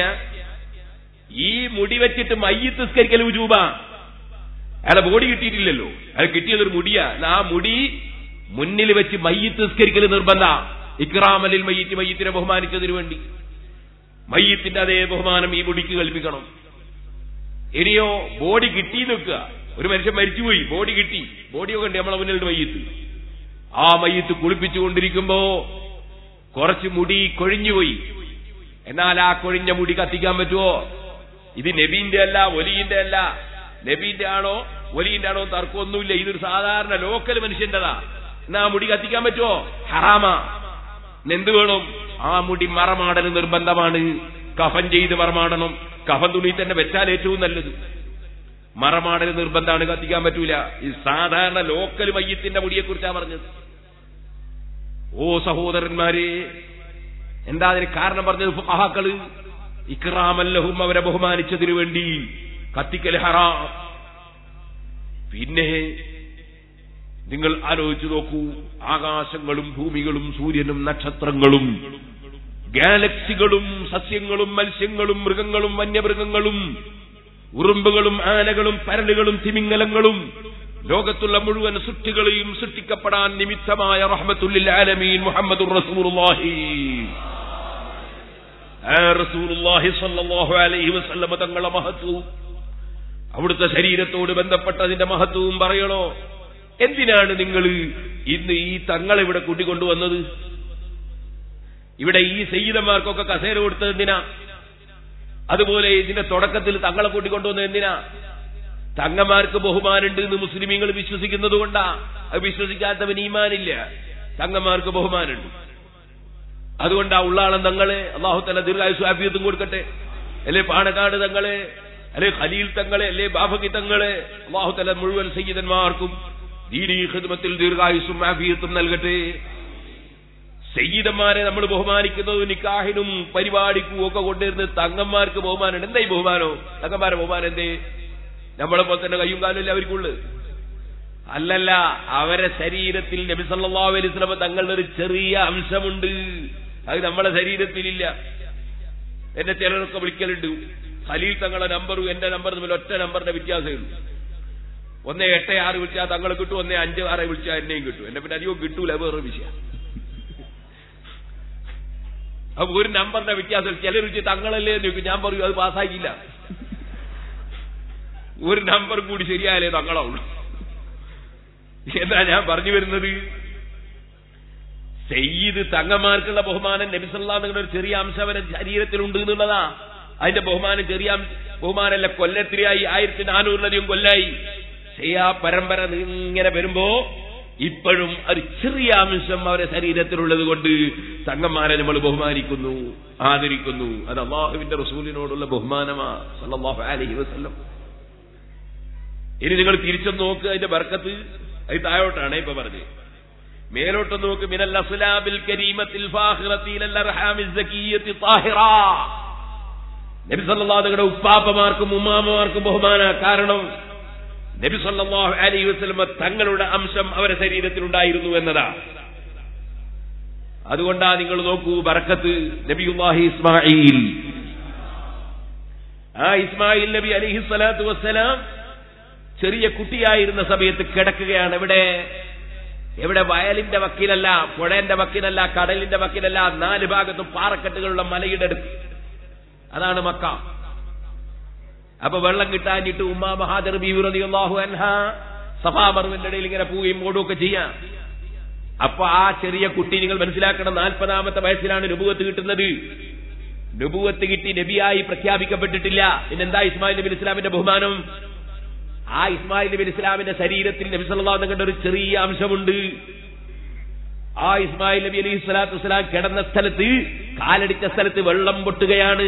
[SPEAKER 2] ഈ മുടി വെച്ചിട്ട് മയ്യത്ത് നിസ്കരിക്കൽ ഉജൂബ അയാളെ ബോഡി കിട്ടിയിട്ടില്ലല്ലോ അയാൾ കിട്ടിയതൊരു മുടിയാ എന്നാ ആ മുടി മുന്നിൽ വെച്ച് മയ്യത്ത് നിസ്കരിക്കൽ നിർബന്ധ ഇക്റാമലിൽ മയ്യത്ത് മയ്യത്തിനെ ബഹുമാനിച്ചതിനു വേണ്ടി മയ്യത്തിന്റെ അതേ ബഹുമാനം ഈ മുടിക്ക് കൽപ്പിക്കണം ഇനിയോ ബോഡി കിട്ടി നിൽക്കുക ഒരു മനുഷ്യൻ മരിച്ചുപോയി ബോഡി കിട്ടി ബോഡിയൊക്കെ ഉണ്ട് നമ്മളെ മുന്നിൽ മയ്യത്ത് ആ മയ്യത്ത് കുളിപ്പിച്ചുകൊണ്ടിരിക്കുമ്പോ കുറച്ച് മുടി കൊഴിഞ്ഞുപോയി എന്നാൽ ആ കൊഴിഞ്ഞ മുടി കത്തിക്കാൻ പറ്റുമോ ഇത് നബീന്റെ അല്ല ഒലിയിന്റെ അല്ല നബീന്റെ ആണോ ഒലിയിന്റെ ആണോ തർക്കമൊന്നുമില്ല ഇതൊരു സാധാരണ ലോക്കൽ മനുഷ്യന്റെതാ എന്നാ ആ മുടി കത്തിക്കാൻ പറ്റുമോ ഹറാമ എന്ത് വേണം ആ മുടി മറമാടൽ നിർബന്ധമാണ് കഫൻ ചെയ്ത് മറമാടണം കഫൻ തുണി തന്നെ വെച്ചാൽ ഏറ്റവും നല്ലത് മറമാടൽ നിർബന്ധമാണ് കത്തിക്കാൻ പറ്റൂല ഈ സാധാരണ ലോക്കൽ മയ്യത്തിന്റെ മുടിയെക്കുറിച്ചാ പറഞ്ഞത് ഓ സഹോദരന്മാരെ എന്താ അതിന് കാരണം പറഞ്ഞത് ഫുഖഹാക്കള് ഇക്റാമല്ലഹും അവരെ ബഹുമാനിച്ചതിനു വേണ്ടി കത്തിക്കൽ ഹറാം പിന്നെ നിങ്ങൾ ആലോചിച്ചു നോക്കൂ ആകാശങ്ങളും ഭൂമികളും സൂര്യനും നക്ഷത്രങ്ങളും ഗാലക്സികളും സസ്യങ്ങളും മത്സ്യങ്ങളും മൃഗങ്ങളും വന്യമൃഗങ്ങളും ഉറുമ്പുകളും ആനകളും പരലുകളും തിമിങ്ങലങ്ങളും ലോകത്തുള്ള മുഴുവൻ സൃഷ്ടികളെയും സൃഷ്ടിക്കപ്പെടാൻ നിമിത്തമായ റഹ്മത്തുല്ലിൽ ആലമീൻ മുഹമ്മദുർ റസൂലുള്ളാഹി ആ റസൂലുള്ളാഹി സ്വല്ലല്ലാഹു അലൈഹി വസല്ലമ തങ്ങളെ മഹത്വവും അവിടുത്തെ ശരീരത്തോട് ബന്ധപ്പെട്ടതിന്റെ മഹത്വവും പറയണോ എന്തിനാണ് നിങ്ങൾ ഇന്ന് ഈ തങ്ങളെ ഇവിടെ കൂട്ടിക്കൊണ്ടുവന്നത് ഇവിടെ ഈ സയ്യിദന്മാർക്കൊക്കെ കസേര കൊടുത്തത് എന്തിനാ അതുപോലെ ഇതിന്റെ തുടക്കത്തിൽ തങ്ങളെ കൂട്ടിക്കൊണ്ടുവന്നത് എന്തിനാ തങ്ങന്മാർക്ക് ബഹുമാനുണ്ട് എന്ന് മുസ്ലിമീങ്ങൾ വിശ്വസിക്കുന്നത് കൊണ്ടാ അത് വിശ്വസിക്കാത്തവൻ ഈമാനില്ല തങ്ങന്മാർക്ക് ബഹുമാനുണ്ട് അതുകൊണ്ടാ ഉള്ളാളം തങ്ങളെ അള്ളാഹു തല ദീർഘായുസ് ആഫിയത്തും കൊടുക്കട്ടെ അല്ലെ പാണക്കാട് തങ്ങളെ അല്ലെ ഖലീൽ തങ്ങളെ അല്ലെ ബാഫക്കി തങ്ങളെ അള്ളാഹു തല മുഴുവൻ സയ്യിദന്മാർക്കും ദീനീ ഖിദ്മത്തിൽ ദീർഘായുസും ആഫിയത്തും നൽകട്ടെ സയ്യിദന്മാരെ നമ്മൾ ബഹുമാനിക്കുന്നത് നിക്കാഹിനും പരിപാടിക്കും ഒക്കെ കൊണ്ടുവരുന്നത് തങ്ങന്മാർക്ക് ബഹുമാനം എന്താ ഈ ബഹുമാനോ തങ്ങന്മാരെ ബഹുമാനം എന്തേ നമ്മളെ പോലെ തന്നെ കയ്യും കാലും അവർക്കുള്ളു അല്ലല്ല അവരെ ശരീരത്തിൽ നബി സല്ലല്ലാഹു അലൈഹി വസല്ലം തങ്ങളുടെ ഒരു ചെറിയ അംശമുണ്ട് അത് നമ്മളെ ശരീരത്തിലില്ല എന്നെ ചിലരൊക്കെ വിളിക്കലുണ്ട് ഖലീൽ തങ്ങളുടെ നമ്പറും എന്റെ നമ്പർ തമ്മിൽ ഒറ്റ നമ്പറിന്റെ വ്യത്യാസമേ ഉള്ളൂ ഒന്നേ എട്ട് ആറ് വിളിച്ചാൽ തങ്ങളെ കിട്ടും ഒന്നേ അഞ്ച് ആറ് വിളിച്ചാൽ എന്നെയും കിട്ടും എന്നെ പിന്നെ അധികം കിട്ടൂല വേറൊരു വിഷയം അപ്പൊ ഒരു നമ്പറിന്റെ വ്യത്യാസം ചിലർ വിളിച്ച് തങ്ങളല്ലേ എന്ന് ചോദിക്കും ഞാൻ പറയും അത് പാസ്സാക്കിയില്ല ഒരു നമ്പർ കൂടി ശരിയായാലേ തങ്ങളാവുള്ളൂ എന്താ ഞാൻ പറഞ്ഞു വരുന്നത് സെയ്ത് തങ്ങന്മാർക്കുള്ള ബഹുമാനം നബിസല്ലാ നിങ്ങളുടെ ഒരു ചെറിയ അംശം അവരെ ശരീരത്തിലുണ്ട് എന്നുള്ളതാ അതിന്റെ ബഹുമാനം ചെറിയ അംശ- ബഹുമാനമല്ല കൊല്ലത്തിരിയായി ആയിരത്തി നാനൂറിലധികം കൊല്ലായി ചെയ്യാ പരമ്പര ഇങ്ങനെ വരുമ്പോ ഇപ്പോഴും ഒരു ചെറിയ അംശം അവരെ ശരീരത്തിലുള്ളത് കൊണ്ട് തങ്ങന്മാരെ നമ്മൾ ബഹുമാനിക്കുന്നു ആദരിക്കുന്നു അത് അള്ളാഹുവിന്റെ റസൂലിനോടുള്ള ബഹുമാനമാ സല്ലല്ലാഹു അലൈഹി വസല്ലം ഇനി നിങ്ങൾ തിരിച്ചൊന്ന് നോക്ക് അതിന്റെ ബർക്കത്ത് അത് താഴോട്ടാണ് ഇപ്പൊ പറഞ്ഞത് മേലോട്ട് നോക്ക് മിനൽ അസ്ലാബിൽ കരീമത്തിൽ ഫാഖിറത്തി ഇലൽ അർഹാമിൽ സകിയ്യത്തി താഹിറ നബി സല്ലല്ലാഹു അലൈഹി ഉപ്പാപ്പമാർക്കും ഉമ്മാമ്മമാർക്കും ബഹുമാന കാരണം നബി സല്ലല്ലാഹു അലൈഹി വസല്ലം തങ്ങളുടെ അംശം അവരുടെ ശരീരത്തിലുണ്ടായിരുന്നു എന്നതാ അതുകൊണ്ടാ നിങ്ങൾ നോക്കൂ ബർക്കത്ത് നബിയുല്ലാഹി ഇസ്മായിൽ ആ ഇസ്മായിൽ നബി അലൈഹി സ്വലാത്തു വസ്സലാം ചെറിയ കുട്ടിയായിരുന്ന സമയത്ത് കിടക്കുകയാണ് എവിടെ എവിടെ വയലിന്റെ വക്കീലല്ല പുഴന്റെ വക്കീലല്ല കടലിന്റെ വക്കീലല്ല നാല് ഭാഗത്തും പാറക്കെട്ടുകളുള്ള മലയുടെ അടുത്ത് അതാണ് മക്ക അപ്പൊ വെള്ളം കിട്ടാഞ്ഞിട്ട് ഉമ്മാ മഹാദർ ബീവിറതിയുള്ളാഹു അൻഹ സഭാമറുവിന്റെ ഇടയിൽ ഇങ്ങനെ പോവുകയും ഓടുകയൊക്കെ ചെയ്യാം അപ്പൊ ആ ചെറിയ കുട്ടി നിങ്ങൾ മനസ്സിലാക്കണം നാൽപ്പതാമത്തെ വയസ്സിലാണ് നുപുവത്ത് കിട്ടുന്നത് നുപുവത്ത് കിട്ടി നബിയായി പ്രഖ്യാപിക്കപ്പെട്ടിട്ടില്ല പിന്നെന്താ ഇസ്മായിൽ നബി ഇസ്ലാമിന്റെ ബഹുമാനം ആ ഇസ്മായിൽ നബി ഇസ്ലാമിന്റെ ശരീരത്തിൽ നബി സല്ലല്ലാഹു അലൈഹി വസല്ലം ഒരു ചെറിയ അംശമുണ്ട് ആ ഇസ്മായിൽ നബി അലൈഹി സ്വലാത്തു വസ്സലാം കിടന്ന സ്ഥലത്ത് കാലടിച്ച സ്ഥലത്ത് വെള്ളം പൊട്ടുകയാണ്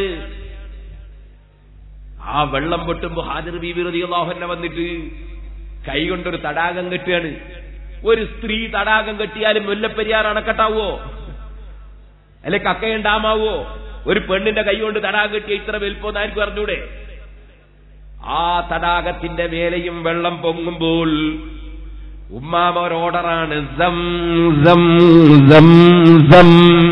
[SPEAKER 2] ആ വെള്ളം പൊട്ടുമ്പോ ഹാജർ ബീബി റളിയല്ലാഹു വന്നിട്ട് കൈകൊണ്ടൊരു തടാകം കെട്ടുകയാണ് ഒരു സ്ത്രീ തടാകം കെട്ടിയാലും മുല്ലപ്പെരിയാർ അണക്കെട്ടാവോ അല്ലെ കക്കയം ഡാമാവോ ഒരു പെണ്ണിന്റെ കൈ കൊണ്ട് തടാകം കെട്ടിയ ഇത്ര വലുപ്പം ആർക്കും അറിഞ്ഞൂടെ ആ തടാകത്തിന്റെ മേലെയും വെള്ളം പൊങ്ങുമ്പോൾ ഉമ്മാമ ഒരു ഓർഡറാണ് സം സം സം സം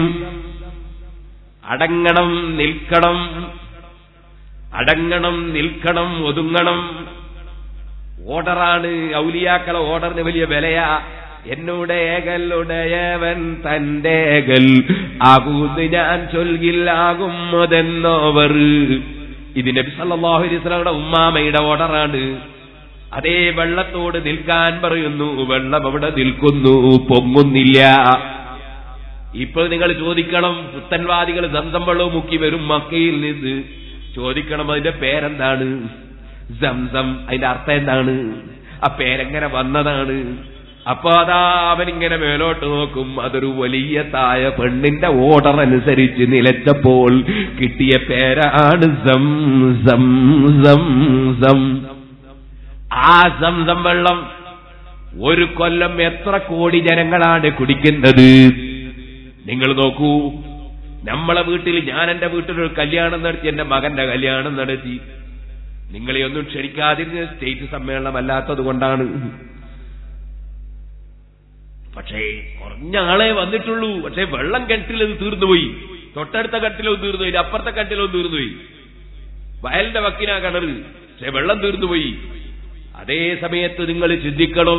[SPEAKER 2] അടങ്ങണം നിൽക്കണം അടങ്ങണം നിൽക്കണം ഒതുങ്ങണം ഓർഡറാണ് ഔലിയാക്കളെ ഓർഡറിന് വലിയ വിലയാ എന്നോട് ഏകലുടയവൻ തന്റെ ഏകൽ ആകൂന്ന് ഞാൻ ചൊൽകില്ലാകും അതെന്നോവർ ഇത് നബി സല്ലല്ലാഹു അലൈഹി വസല്ലമയുടെ ഉമ്മാമയുടെ ഓർഡറാണ് അതേ വെള്ളത്തോട് നിൽക്കാൻ പറയുന്നു വെള്ളം അവിടെ നിൽക്കുന്നു പൊങ്ങുന്നില്ല ഇപ്പോൾ നിങ്ങൾ ചോദിക്കണം പുത്തൻവാദികൾ ദന്തം വെള്ളവും മുക്കി വരും മക്കയിൽ നിന്ന് ചോദിക്കണം അതിന്റെ പേരെന്താണ് സംസം അതിന്റെ അർത്ഥം എന്താണ് ആ പേരെങ്ങനെ വന്നതാണ് അപ്പൊ അതാ അവനിങ്ങനെ മേലോട്ട് നോക്കും അതൊരു വലിയ തായ പെണ്ണിന്റെ ഓർഡർ അനുസരിച്ച് നിലച്ചപ്പോൾ കിട്ടിയ പേരാണ് സം സം സം സം ആ സംസം വെള്ളം ഒരു കൊല്ലം എത്ര കോടി ജനങ്ങളാണ് കുടിക്കുന്നത് നിങ്ങൾ നോക്കൂ നമ്മളെ വീട്ടിൽ ഞാൻ എന്റെ വീട്ടിലൊരു കല്യാണം നടത്തി എന്റെ മകന്റെ കല്യാണം നടത്തി നിങ്ങളെ ഒന്നും ക്ഷണിക്കാതിരുന്ന സ്റ്റേറ്റ് സമ്മേളനമല്ലാത്തത് കൊണ്ടാണ് പക്ഷേ കുറഞ്ഞ ആളെ വന്നിട്ടുള്ളൂ പക്ഷേ വെള്ളം കിണറ്റിലത് തീർന്നുപോയി തൊട്ടടുത്ത കട്ടിലോ തീർന്നുപോയി അപ്പുറത്തെ കട്ടിലോ തീർന്നുപോയി വയലിന്റെ വക്കിനാ കിണറ് പക്ഷെ വെള്ളം തീർന്നുപോയി അതേ സമയത്ത് നിങ്ങൾ ചിന്തിക്കണം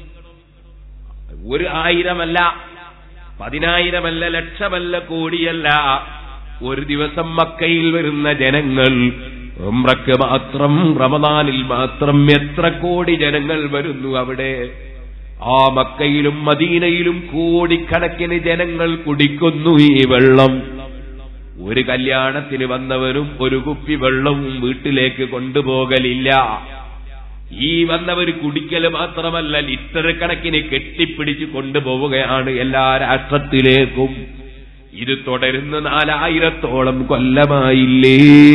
[SPEAKER 2] ഒരു ആയിരമല്ല പതിനായിരമല്ല ലക്ഷമല്ല കോടിയല്ല ഒരു ദിവസം മക്കയിൽ വരുന്ന ജനങ്ങൾ ഉംറക്ക് മാത്രം റമദാനിൽ മാത്രം എത്ര കോടി ജനങ്ങൾ വരുന്നു അവിടെ ആ മക്കയിലും മദീനയിലും കോടിക്കണക്കിന് ജനങ്ങൾ കുടിക്കുന്നു ഈ വെള്ളം ഒരു കല്യാണത്തിന് വന്നവരും ഒരു കുപ്പി വെള്ളവും വീട്ടിലേക്ക് കൊണ്ടുപോകലില്ല ഈ വന്നവർ കുടിക്കൽ മാത്രമല്ല ലിറ്റർ കണക്കിന് കെട്ടിപ്പിടിച്ച് കൊണ്ടുപോവുകയാണ് എല്ലാ രാഷ്ട്രത്തിലേക്കും ഇത് തുടരുന്ന നാലായിരത്തോളം കൊല്ലമായില്ലേ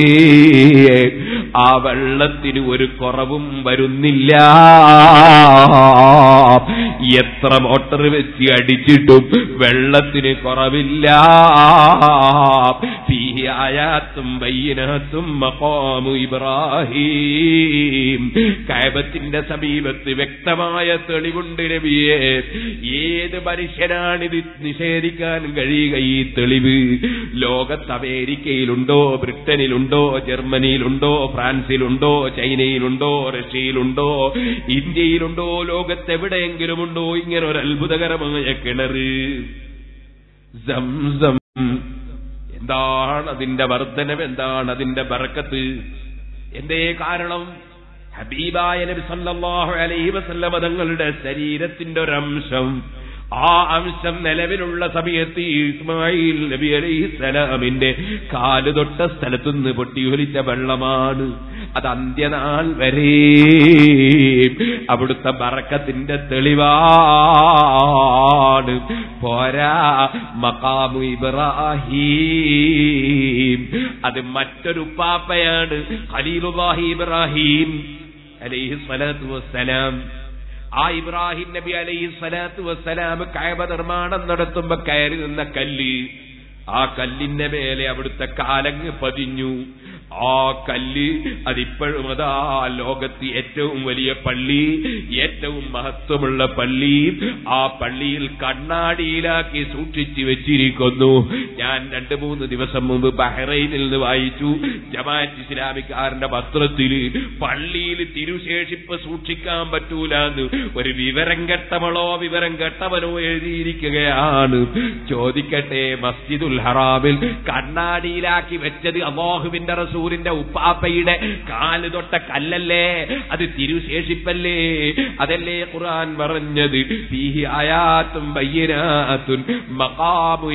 [SPEAKER 2] ആ വെള്ളത്തിന് ഒരു കുറവും വരുന്നില്ല എത്ര മോട്ടർ വെച്ച് അടിച്ചിട്ടും വെള്ളത്തിന് കുറവില്ല ഫീഹി ആയാത്തും ബയ്യനാത്തും മഖാമു ഇബ്രാഹിം കഅബത്തിന്റെ സമീപത്ത് വ്യക്തമായ തെളിവുണ്ട് നബിയെ ഏത് മനുഷ്യനാണിത് നിഷേധിക്കാൻ കഴിയുക ഈ തെളിവ് ലോകത്ത് അമേരിക്കയിലുണ്ടോ ബ്രിട്ടനിലുണ്ടോ ജർമ്മനിയിലുണ്ടോ ഫ്രാൻസിലുണ്ടോ ചൈനയിലുണ്ടോ റഷ്യയിലുണ്ടോ ഇന്ത്യയിലുണ്ടോ ലോകത്തെവിടെയെങ്കിലും ഉണ്ടോ ഇങ്ങനെ ഒരു അത്ഭുതകരമായ കിണറ് സംസം എന്താണ് അതിന്റെ വർധനം എന്താണ് അതിന്റെ ബറക്കത്ത് എന്തേ കാരണം ഹബീബായ നബി സല്ലല്ലാഹു അലൈഹി വസല്ലമ തങ്ങളുടെ ശരീരത്തിന്റെ ഒരംശം ആ അംശം നിലവിലുള്ള സമയത്ത് ഇസ്മായിൽ നബി അലൈഹിസ്സലാമിന്റെ കാല് തൊട്ട സ്ഥലത്തുനിന്ന് പൊട്ടിയൊലിച്ച വെള്ളമാണ് അത് അന്ത്യനാൾ വരെ അവിടുത്തെ ബറക്കത്തിന്റെ തെളിവാണ് പോരാ മക്കാമു ഇബ്രാഹീം അത് മറ്റൊരു പാപ്പയാണ് ഖലീലുല്ലാഹി ഇബ്രാഹിം അലൈഹി സ്വലാത്തു വസ്സലാം ആ ഇബ്രാഹിം നബി അലൈഹി സ്വലാത്തു വസ്സലാം കയബ നിർമ്മാണം നടത്തുമ്പോ കയറി നിന്ന കല്ല് ആ കല്ലിന്റെ മേലെ അവിടുത്തെ കാലങ്ങ് പതിഞ്ഞു ആ കല്ല് അതിപ്പോഴും അതാ ലോകത്ത് ഏറ്റവും വലിയ പള്ളി ഏറ്റവും മഹത്വമുള്ള പള്ളി ആ പള്ളിയിൽ കണ്ണാടിയിലാക്കി സൂക്ഷിച്ചു വെച്ചിരിക്കുന്നു ഞാൻ രണ്ടു മൂന്ന് ദിവസം മുമ്പ് ബഹ്റൈനിൽ നിന്ന് വായിച്ചു ജമാഅത്ത് ഇസ്ലാമിക്കാരന്റെ പത്രത്തിൽ പള്ളിയിൽ തിരുശേഷിപ്പ് സൂക്ഷിക്കാൻ പറ്റൂല എന്ന് ഒരു വിവരം കെട്ടവളോ വിവരം കെട്ടവനോ എഴുതിയിരിക്കുകയാണ് ചോദിക്കട്ടെ മസ്ജിദുൽ ഹറാമിൽ കണ്ണാടിയിലാക്കി വെച്ചത് അള്ളാഹുവിന്റെ റസൂലിന്റെ ഉപ്പാപ്പയുടെ കാല് തൊട്ട കല്ലല്ലേ അത് തിരുശേഷിപ്പല്ലേ അതല്ലേ ഖുർആൻ പറഞ്ഞത് ഫീഹി ആയാത്തും ബയ്യനാത്തുൻ മഖാമു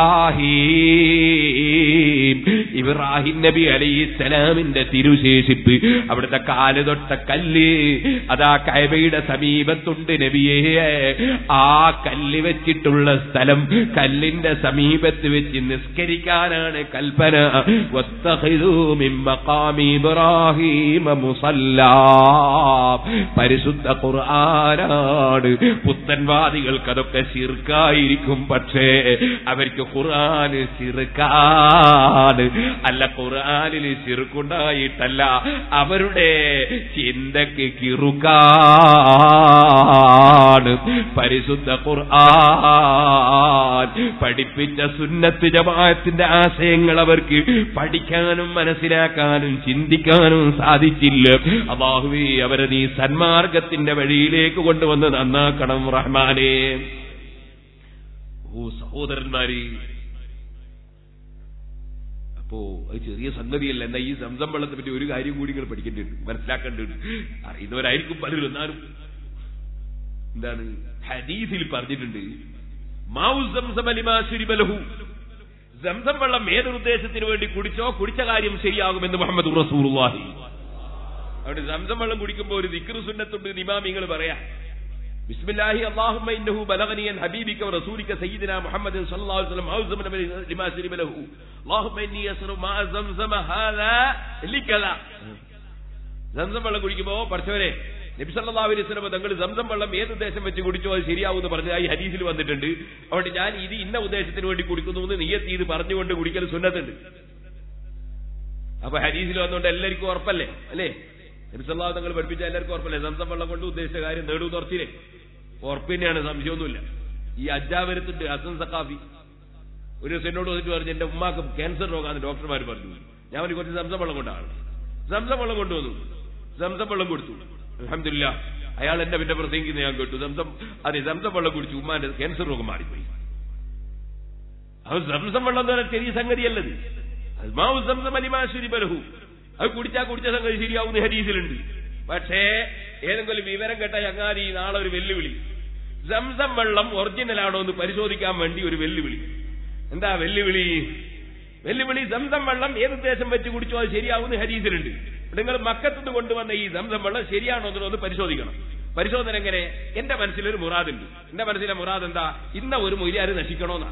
[SPEAKER 2] ഇബ്രാഹിം ഇബ്രാഹിം നബി അലൈഹിസ്സലാമിന്റെ തിരുശേഷിപ്പ് അവിടുത്തെ കാല് തൊട്ട കല്ല് അതാ കൈബയുടെ സമീപത്തുണ്ട് നബിയെ ആ കല്ല് വെച്ചിട്ടുള്ള സ്ഥലം കല്ലിന്റെ സമീപത്ത് വെച്ച് നിസ്കരിക്കാനാണ് കൽപ്പന വത്തഖിദൂ മിൻ മഖാമി ഇബ്രാഹീമ മുസല്ലാ പരിശുദ്ധ ഖുർആനാണ് പുത്തൻവാദികൾക്ക് അതൊക്കെ ശിർക്കായിരിക്കും പക്ഷേ അവർക്ക് ഖുർആന് ശിർക്കാണ് അല്ല ഖുർആനിൽ ശിർക്കുണ്ടായിട്ടല്ല അവരുടെ ചിന്തക്ക് കിറുക്കാണ് പരിശുദ്ധ ഖുർആൻ പഠിപ്പിച്ച സുന്നത്ത് ജമാഅത്തിന്റെ ആശയങ്ങൾ അവർക്ക് പഠിക്കാനും മനസ്സിലാക്കാനും ചിന്തിക്കാനും സാധിച്ചില്ല അള്ളാഹുവേ അവരെ നീ സന്മാർഗത്തിന്റെ വഴിയിലേക്ക് കൊണ്ടുവന്ന് നന്നാക്കണം റഹ്മാനെ ഓ സഹോദരന്മാരെ അപ്പോ അത് ചെറിയ സംഗതിയല്ല എന്നാ ഈ സംസം വെള്ളത്തെ പറ്റി ഒരു കാര്യം കൂടി നിങ്ങൾ പഠിക്കേണ്ടിട്ടുണ്ട് മനസ്സിലാക്കേണ്ടതുണ്ട് അറിയുന്നവരായിരിക്കും പലരും എന്നാലും എന്താണ് ഹദീസിൽ പറഞ്ഞിട്ടുണ്ട് മാവു സംസം അലിമാശുരിബലഹു സംസം വെള്ളം ഏതൊരു ഉദ്ദേശത്തിന് വേണ്ടി കുടിച്ചോ കുടിച്ച കാര്യം ശരിയാകുമെന്ന് മുഹമ്മദ് റസൂറുല്ലാഹി അവിടെ സംസം വെള്ളം കുടിക്കുമ്പോൾ ഒരു ദിക്ർ സുന്നത്തുണ്ട് ഇമാമിങ്ങൾ പറയാം ബിസ്മില്ലാഹി അല്ലാഹുമ്മ ഇന്നഹു ബലഗനിയൻ ഹബീബിക വറസൂലിക സയ്യിദിന മുഹമ്മദ് സ്വല്ലല്ലാഹു അലൈഹി വസല്ലം ഔസമന ലിമാ ശരിബ ലഹു അല്ലാഹുമ്മ ഇന്നി യസ്റു മാ സംസം ഹാദാ ലികല സംസം വെള്ളം കുടിക്കുമ്പോൾ പഠിച്ചവരെ നബി സല്ലല്ലാഹു അലൈഹി വസല്ലം തങ്ങൾ സംസം വെള്ളം ഏത് ഉദ്ദേശം വെച്ച് കുടിച്ചോ അത് ശരിയാവുമെന്ന് പറഞ്ഞതായി ഹദീസിൽ വന്നിട്ടുണ്ട് അതുകൊണ്ട് ഞാൻ ഇത് ഇന്ന ഉദ്ദേശത്തിന് വേണ്ടി കുടിക്കുന്നു എന്ന് നിയത്തി ഇത് പറഞ്ഞുകൊണ്ട് കുടിക്കൽ സുന്നത്തുണ്ട് അപ്പൊ ഹദീസിൽ വന്നുകൊണ്ട് എല്ലാവർക്കും ഉറപ്പല്ലേ അല്ലേ നബിസല്ലാ തങ്ങൾ പഠിപ്പിച്ച എല്ലാവർക്കും ഉറപ്പല്ലേ സംസം വെള്ളം കൊണ്ട് ഉദ്ദേശിച്ച കാര്യം നേടൂ തുറച്ചില്ലേ ഉറപ്പ് തന്നെയാണ് സംശയമൊന്നുമില്ല ഈ അജാവരത്തുണ്ട് ഹസൻ സക്കാഫി ഒരു ദിവസം എന്നോട് വന്നിട്ട് പറഞ്ഞു എന്റെ ഉമ്മാക്ക് ക്യാൻസർ രോഗാന്ന് ഡോക്ടർമാർ പറഞ്ഞു ഞാൻ ഒരു കുറച്ച് സംസം വെള്ളം കൊണ്ടാണ് സംസം വെള്ളം കൊണ്ടുവന്നു സംസം വെള്ളം കൊടുത്തു അലഹമില്ല അയാൾ എന്നെ പിന്നെ പ്രസംഗിക്കുന്ന ഞാൻ കേട്ടു സംസം അതെ സംസം വെള്ളം കുടിച്ചു ഉമ്മാന്റെ ക്യാൻസർ രോഗം മാറിപ്പോയി അത് സംസം വെള്ളം എന്ന് പറഞ്ഞാൽ ചെറിയ സംഗതിയല്ലത് മാവു സംസം അലിമാശ്വരി ബലഹു അത് കുടിച്ചാ കുടിച്ച സംഗതി ശരിയാവുന്ന ഹരീസിലുണ്ട് പക്ഷേ ഏതെങ്കിലും വിവരം കേട്ട ചങ്ങാതി നാളെ ഒരു വെല്ലുവിളി സംസം വെള്ളം ഒറിജിനൽ ആണോ എന്ന് പരിശോധിക്കാൻ വേണ്ടി ഒരു വെല്ലുവിളി എന്താ വെല്ലുവിളി വെല്ലുവിളി സംസം വെള്ളം ഏത് ഉദ്ദേശം വെച്ച് കുടിച്ചോ അത് ശരിയാവുന്ന ഹരീസിലുണ്ട് നിങ്ങൾ മക്കത്തുനിന്ന് കൊണ്ടുവന്ന ഈ സംസം വെള്ളം ശരിയാണോ എന്നൊന്ന് പരിശോധിക്കണം പരിശോധന എങ്ങനെ എന്റെ മനസ്സിലൊരു മുറാദുണ്ട് എന്റെ മനസ്സിലെ മുറാദ് എന്താ ഇന്ന ഒരു മൊയ്യാര് നശിക്കണോന്നാ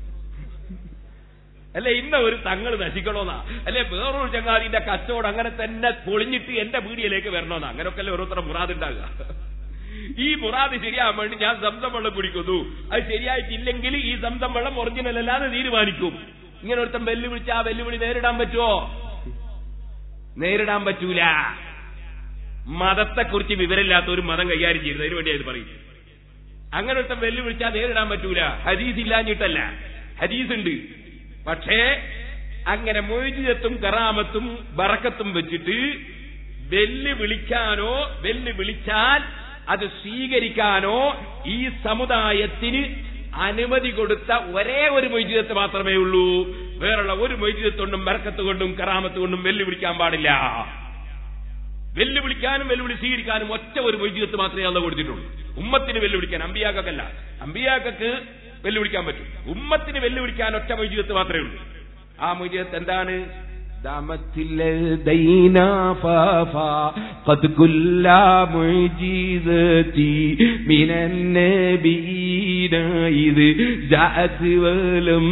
[SPEAKER 2] അല്ലെ ഇന്ന ഒരു തങ്ങൾ നശിക്കണോന്നാ അല്ലെ വേറൊരു ചങ്ങാതിന്റെ കച്ചവടം അങ്ങനെ തന്നെ പൊളിഞ്ഞിട്ട് എന്റെ പീടിയയിലേക്ക് വരണോന്നാ അങ്ങനെയൊക്കെ അല്ലേ ഓരോരുത്തരുടെ മുറാദ് ഉണ്ടാകുക ഈ മുറാദ് ശരിയാകാൻ വേണ്ടി ഞാൻ സംസം വെള്ളം കുടിക്കുന്നു അത് ശരിയായിട്ടില്ലെങ്കിൽ ഈ സംസം വെള്ളം ഒറിജിനൽ അല്ലാതെ തീരുമാനിക്കും ഇങ്ങനെ ഒരുത്തൻ വെല്ലുവിളിച്ച് ആ വെല്ലുവിളി നേരിടാൻ പറ്റുമോ നേരിടാൻ പറ്റൂല മതത്തെക്കുറിച്ച് വിവരമില്ലാത്ത ഒരു മതം കൈകാര്യം ചെയ്തത് അതിനു വേണ്ടി അത് പറയും അങ്ങനെ ഒരുത്തൻ വെല്ലുവിളിച്ചാൽ നേരിടാൻ പറ്റൂല ഹദീസ് ഇല്ലാഞ്ഞിട്ടല്ല ഹദീസ് ഉണ്ട് പക്ഷേ അങ്ങനെ മൊയ്ജിയത്തും കറാമത്തും ബറക്കത്തും വെച്ചിട്ട് വെല്ല് വിളിക്കാനോ വെല്ല് വിളിച്ചാൽ അത് സ്വീകരിക്കാനോ ഈ സമുദായത്തിന് അനുമതി കൊടുത്ത ഒരേ ഒരു മൊയ്ജിയത്ത് മാത്രമേ ഉള്ളൂ വേറുള്ള ഒരു മൊയ്ജിയത്ത് കൊണ്ടും ബറക്കത്ത് കൊണ്ടും കറാമത്ത് കൊണ്ടും വെല്ലുവിളിക്കാൻ പാടില്ല വെല്ലുവിളിക്കാനും വെല്ലുവിളി സ്വീകരിക്കാനും ഒറ്റ ഒരു മൊയ്ജിയത്ത് മാത്രമേ അന്ന് കൊടുത്തിട്ടുള്ളൂ ഉമ്മത്തിന് വെല്ലുവിളിക്കാൻ അമ്പിയാക്കല്ല അമ്പിയാക്കക്ക് വെല്ലുവിളിക്കാൻ പറ്റും ഉമ്മത്തിന് വെല്ലുവിളിക്കാൻ ഒറ്റ മൊയ്ജിയത്ത് മാത്രമേ ഉള്ളൂ ആ മൊയ്ജിയത്ത് എന്താണ്
[SPEAKER 3] دامت لدينا فافا قد كل معجزتي من النبيين إذ جاءت ولم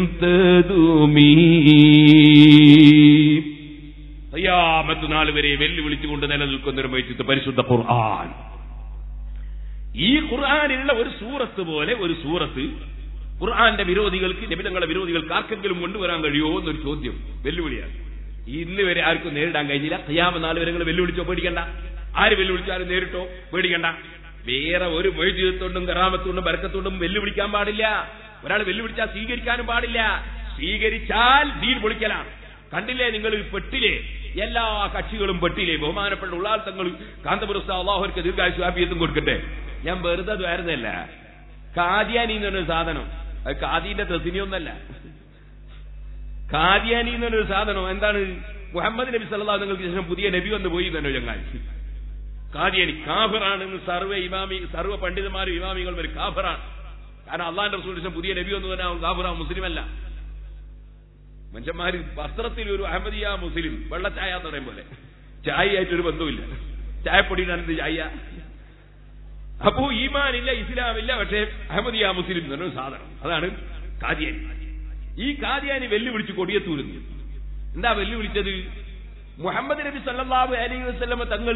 [SPEAKER 3] تدومي
[SPEAKER 2] തയ്യാമത്ത് നാൾ വരെ വെല്ലുവിളിച്ചുകൊണ്ട് നിലനിൽക്കുന്ന ഒരു മൊയ്ജിയത്ത് പരിശുദ്ധ ഖുർആൻ ഈ ഖുർആാനിലുള്ള ഒരു സൂറത്ത് പോലെ ഒരു സൂറത്ത് ഖുർആന്റെ വിരോധികൾക്ക് നിബിധങ്ങളുടെ വിരോധികൾക്ക് ആർക്കെങ്കിലും കൊണ്ടുവരാൻ കഴിയുമോ എന്നൊരു ചോദ്യം വെല്ലുവിളിയാണ് ഇന്ന് വരെ ആർക്കും നേരിടാൻ കഴിഞ്ഞില്ല കയ്യാമ നാല് വരെ നിങ്ങൾ വെല്ലുവിളിച്ചോ പേടിക്കണ്ട ആര് വെല്ലുവിളിച്ചാലും നേരിട്ടോ പേടിക്കണ്ട വേറെ ഒരു മൊയ്ജീവത്തോണ്ടും കറാമത്തോണ്ടും ബരക്കത്തോണ്ടും വെല്ലുവിളിക്കാൻ പാടില്ല ഒരാൾ വെല്ലുവിളിച്ചാൽ സ്വീകരിക്കാനും പാടില്ല സ്വീകരിച്ചാൽ ദീൻ പൊളിക്കലാണ് കണ്ടില്ലേ നിങ്ങൾ പെട്ടിലെ എല്ലാ കക്ഷികളും പെട്ടിലെ ബഹുമാനപ്പെട്ട ഉള്ളാൾ തങ്ങൾ കാന്തപുരസ്ഥ അള്ളാഹുർക്ക് ദീർഘായുസ് ആഫിയത്തും കൊടുക്കട്ടെ ഞാൻ വെറുതെ ദ്വാരുന്നല്ല കാദ്യാനി എന്ന് പറഞ്ഞൊരു സാധനം അത് കാദീന്റെ തെസിനിയൊന്നല്ല കാദ്യാനി എന്ന് പറഞ്ഞൊരു സാധനം എന്താണ് മുഹമ്മദ് നബി സല്ലല്ലാഹു നിങ്ങൾക്ക് ശേഷം പുതിയ നബി വന്ന് പോയി തന്നെ ചങ്ങായി കാദ്യാനി കാഫിറാണ് എന്ന് സർവ്വ ഇമാമി സർവ്വ പണ്ഡിതന്മാരും ഇമാമികൾ വരും കാഫിറാണ് കാരണം അള്ളാന്റെ റസൂലിന് ശേഷം പുതിയ നബി വന്നു തന്നെ അവൻ കാഫിറാ മുസ്ലിമല്ല മനുഷ്യന്മാര് വസ്ത്രത്തിൽ ഒരു അഹമ്മദിയ മുസ്ലിം വെള്ളച്ചായ എന്ന് പറയും പോലെ ചായയായിട്ടൊരു ബന്ധവുമില്ല ചായപ്പൊടിയുടെ എന്ത് ചായ അപ്പോ ഈമാനില്ല ഇസ്ലാമില്ല പക്ഷേ അഹമ്മദിയ മുസ്ലിം എന്ന് പറഞ്ഞൊരു സാധനം അതാണ് കാദിയാനി ഈ കാദിയാനി വെല്ലുവിളിച്ച് കൊടിയത്തൂരുന്നു എന്താ വെല്ലുവിളിച്ചത് മുഹമ്മദ് നബി സല്ലല്ലാഹു അലൈഹി വസല്ലമ തങ്ങൾ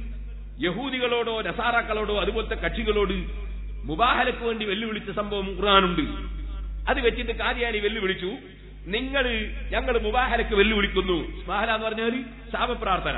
[SPEAKER 2] യഹൂദികളോടോ നസാറാക്കളോടോ അതുപോലത്തെ കക്ഷികളോട് മുബാഹലക്ക് വേണ്ടി വെല്ലുവിളിച്ച സംഭവം ഖുർആാനുണ്ട് അത് വെച്ചിട്ട് കാദിയാനി വെല്ലുവിളിച്ചു നിങ്ങൾ ഞങ്ങൾ മുബാഹലക്ക് വെല്ലുവിളിക്കുന്നു സ്മാഹല എന്ന് പറഞ്ഞാൽ ശാപപ്രാർത്ഥന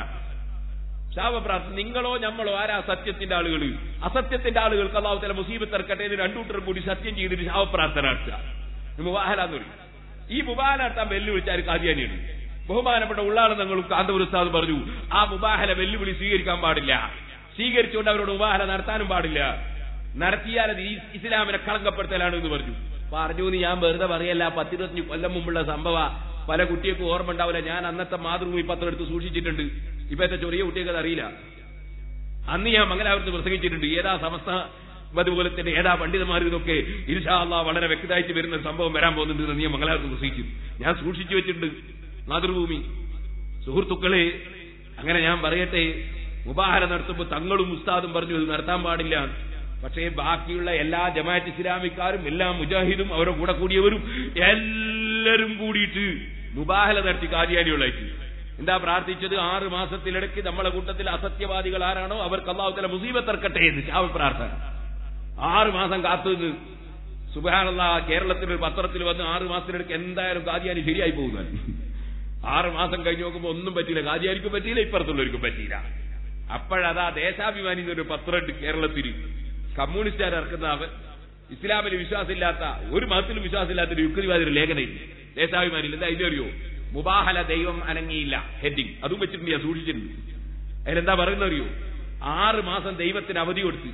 [SPEAKER 2] ശാപപ്രാർത്ഥന നിങ്ങളോ ഞമ്മളോ ആരാ സത്യത്തിന്റെ ആളുകൾ അസത്യത്തിന്റെ ആളുകൾക്ക് അള്ളാഹു തല മുസീബത്ത് ഇറക്കട്ടെ എന്ന് രണ്ടൂട്ടരും കൂടി സത്യം ചെയ്തിട്ട് ശാപപ്രാർത്ഥന നടത്തുക മുബാഹല എന്ന് പറയും ഈ മുബാഹല നടത്താൻ വെല്ലുവിളിച്ചാൽ കാദിയാനിയാണ് ബഹുമാനപ്പെട്ട ഉള്ളാളെ തങ്ങളും കാന്തപുരസ്താദ് പറഞ്ഞു ആ മുബാഹല വെല്ലുവിളി സ്വീകരിക്കാൻ പാടില്ല സ്വീകരിച്ചുകൊണ്ട് അവരോട് മുബാഹല നടത്താനും പാടില്ല നടത്തിയാൽ അത് ഈ ഇസ്ലാമിനെ കളങ്കപ്പെടുത്തലാണ് എന്ന് പറഞ്ഞു പറഞ്ഞു എന്ന് ഞാൻ വെറുതെ പറയല്ല പത്തിരുപത്തഞ്ച് കൊല്ലം മുമ്പുള്ള സംഭവ പല കുട്ടികൾക്കും ഓർമ്മ ഉണ്ടാവില്ല ഞാൻ അന്നത്തെ മാതൃഭൂമി പത്രം എടുത്ത് സൂക്ഷിച്ചിട്ടുണ്ട് ഇപ്പോഴത്തെ ചെറിയ കുട്ടികൾക്ക് അത് അറിയില്ല അന്ന് ഞാൻ മംഗലാപുരത്ത് പ്രസംഗിച്ചിട്ടുണ്ട് ഏതാ സമസ്ത അതുപോലെ തന്നെ ഏതാ പണ്ഡിതന്മാർ ഇതൊക്കെ ഇൻഷാല്ല വളരെ വ്യക്തമായിട്ട് വരുന്ന ഒരു സംഭവം വരാൻ പോകുന്നുണ്ട് എന്ന് ഞാൻ മംഗലാപുരത്ത് പ്രസംഗിച്ചു ഞാൻ സൂക്ഷിച്ചു വെച്ചിട്ടുണ്ട് മാതൃഭൂമി സുഹൃത്തുക്കളെ അങ്ങനെ ഞാൻ പറയട്ടെ മുബാഹല നടത്തുമ്പോൾ തങ്ങളും ഉസ്താദും പറഞ്ഞു ഇത് നടത്താൻ പാടില്ല പക്ഷേ ബാക്കിയുള്ള എല്ലാ ജമാഅത്ത് ഇസ്ലാമിക്കാരും എല്ലാ മുജാഹിദും അവരുടെ കൂടെ കൂടിയവരും എല്ലാവരും കൂടിയിട്ട് മുബാഹല നടത്തി കാദിയാനികളായിട്ട് എന്താ പ്രാർത്ഥിച്ചത് ആറ് മാസത്തിലിടയ്ക്ക് നമ്മളെ കൂട്ടത്തിൽ അസത്യവാദികൾ ആരാണോ അവർക്ക് അള്ളാഹുത്തല മുസീബത്ത് ഇറക്കട്ടെ എന്ന് ശാവ പ്രാർത്ഥന ആറ് മാസം കാത്തു നിന്ന് സുബാനുള്ള കേരളത്തിൽ ഒരു പത്രത്തിൽ വന്ന് ആറ് മാസത്തിനിടയ്ക്ക് എന്തായാലും കാദിയാനി ശരിയായി പോകുന്നതാണ് ആറ് മാസം കഴിഞ്ഞ് നോക്കുമ്പോൾ ഒന്നും പറ്റിയില്ല കാദിയാനിക്കും പറ്റിയില്ല ഇപ്പുറത്തുള്ളവർക്കും പറ്റിയില്ല അപ്പോഴതാ ദേശാഭിമാനി എന്നൊരു പത്രമുണ്ട് കേരളത്തിൽ കമ്മ്യൂണിസ്റ്റുകാർ ഇറക്കുന്ന അവൻ ഇസ്ലാമിൽ വിശ്വാസമില്ലാത്ത ഒരു മതത്തിലും വിശ്വാസമില്ലാത്ത ഒരു യുക്തിവാദി ഒരു ലേഖനം ദേശാഭിമാനിയിൽ എന്താ ഇതറിയോ മുബാഹല ദൈവം അനങ്ങിയില്ല ഹെഡിങ് അതും വെച്ചിട്ടുണ്ട് ഞാൻ സൂക്ഷിച്ചിട്ടുണ്ട് അതിലെന്താ പറയുന്ന അറിയോ ആറ് മാസം ദൈവത്തിന് അവധി കൊടുത്ത്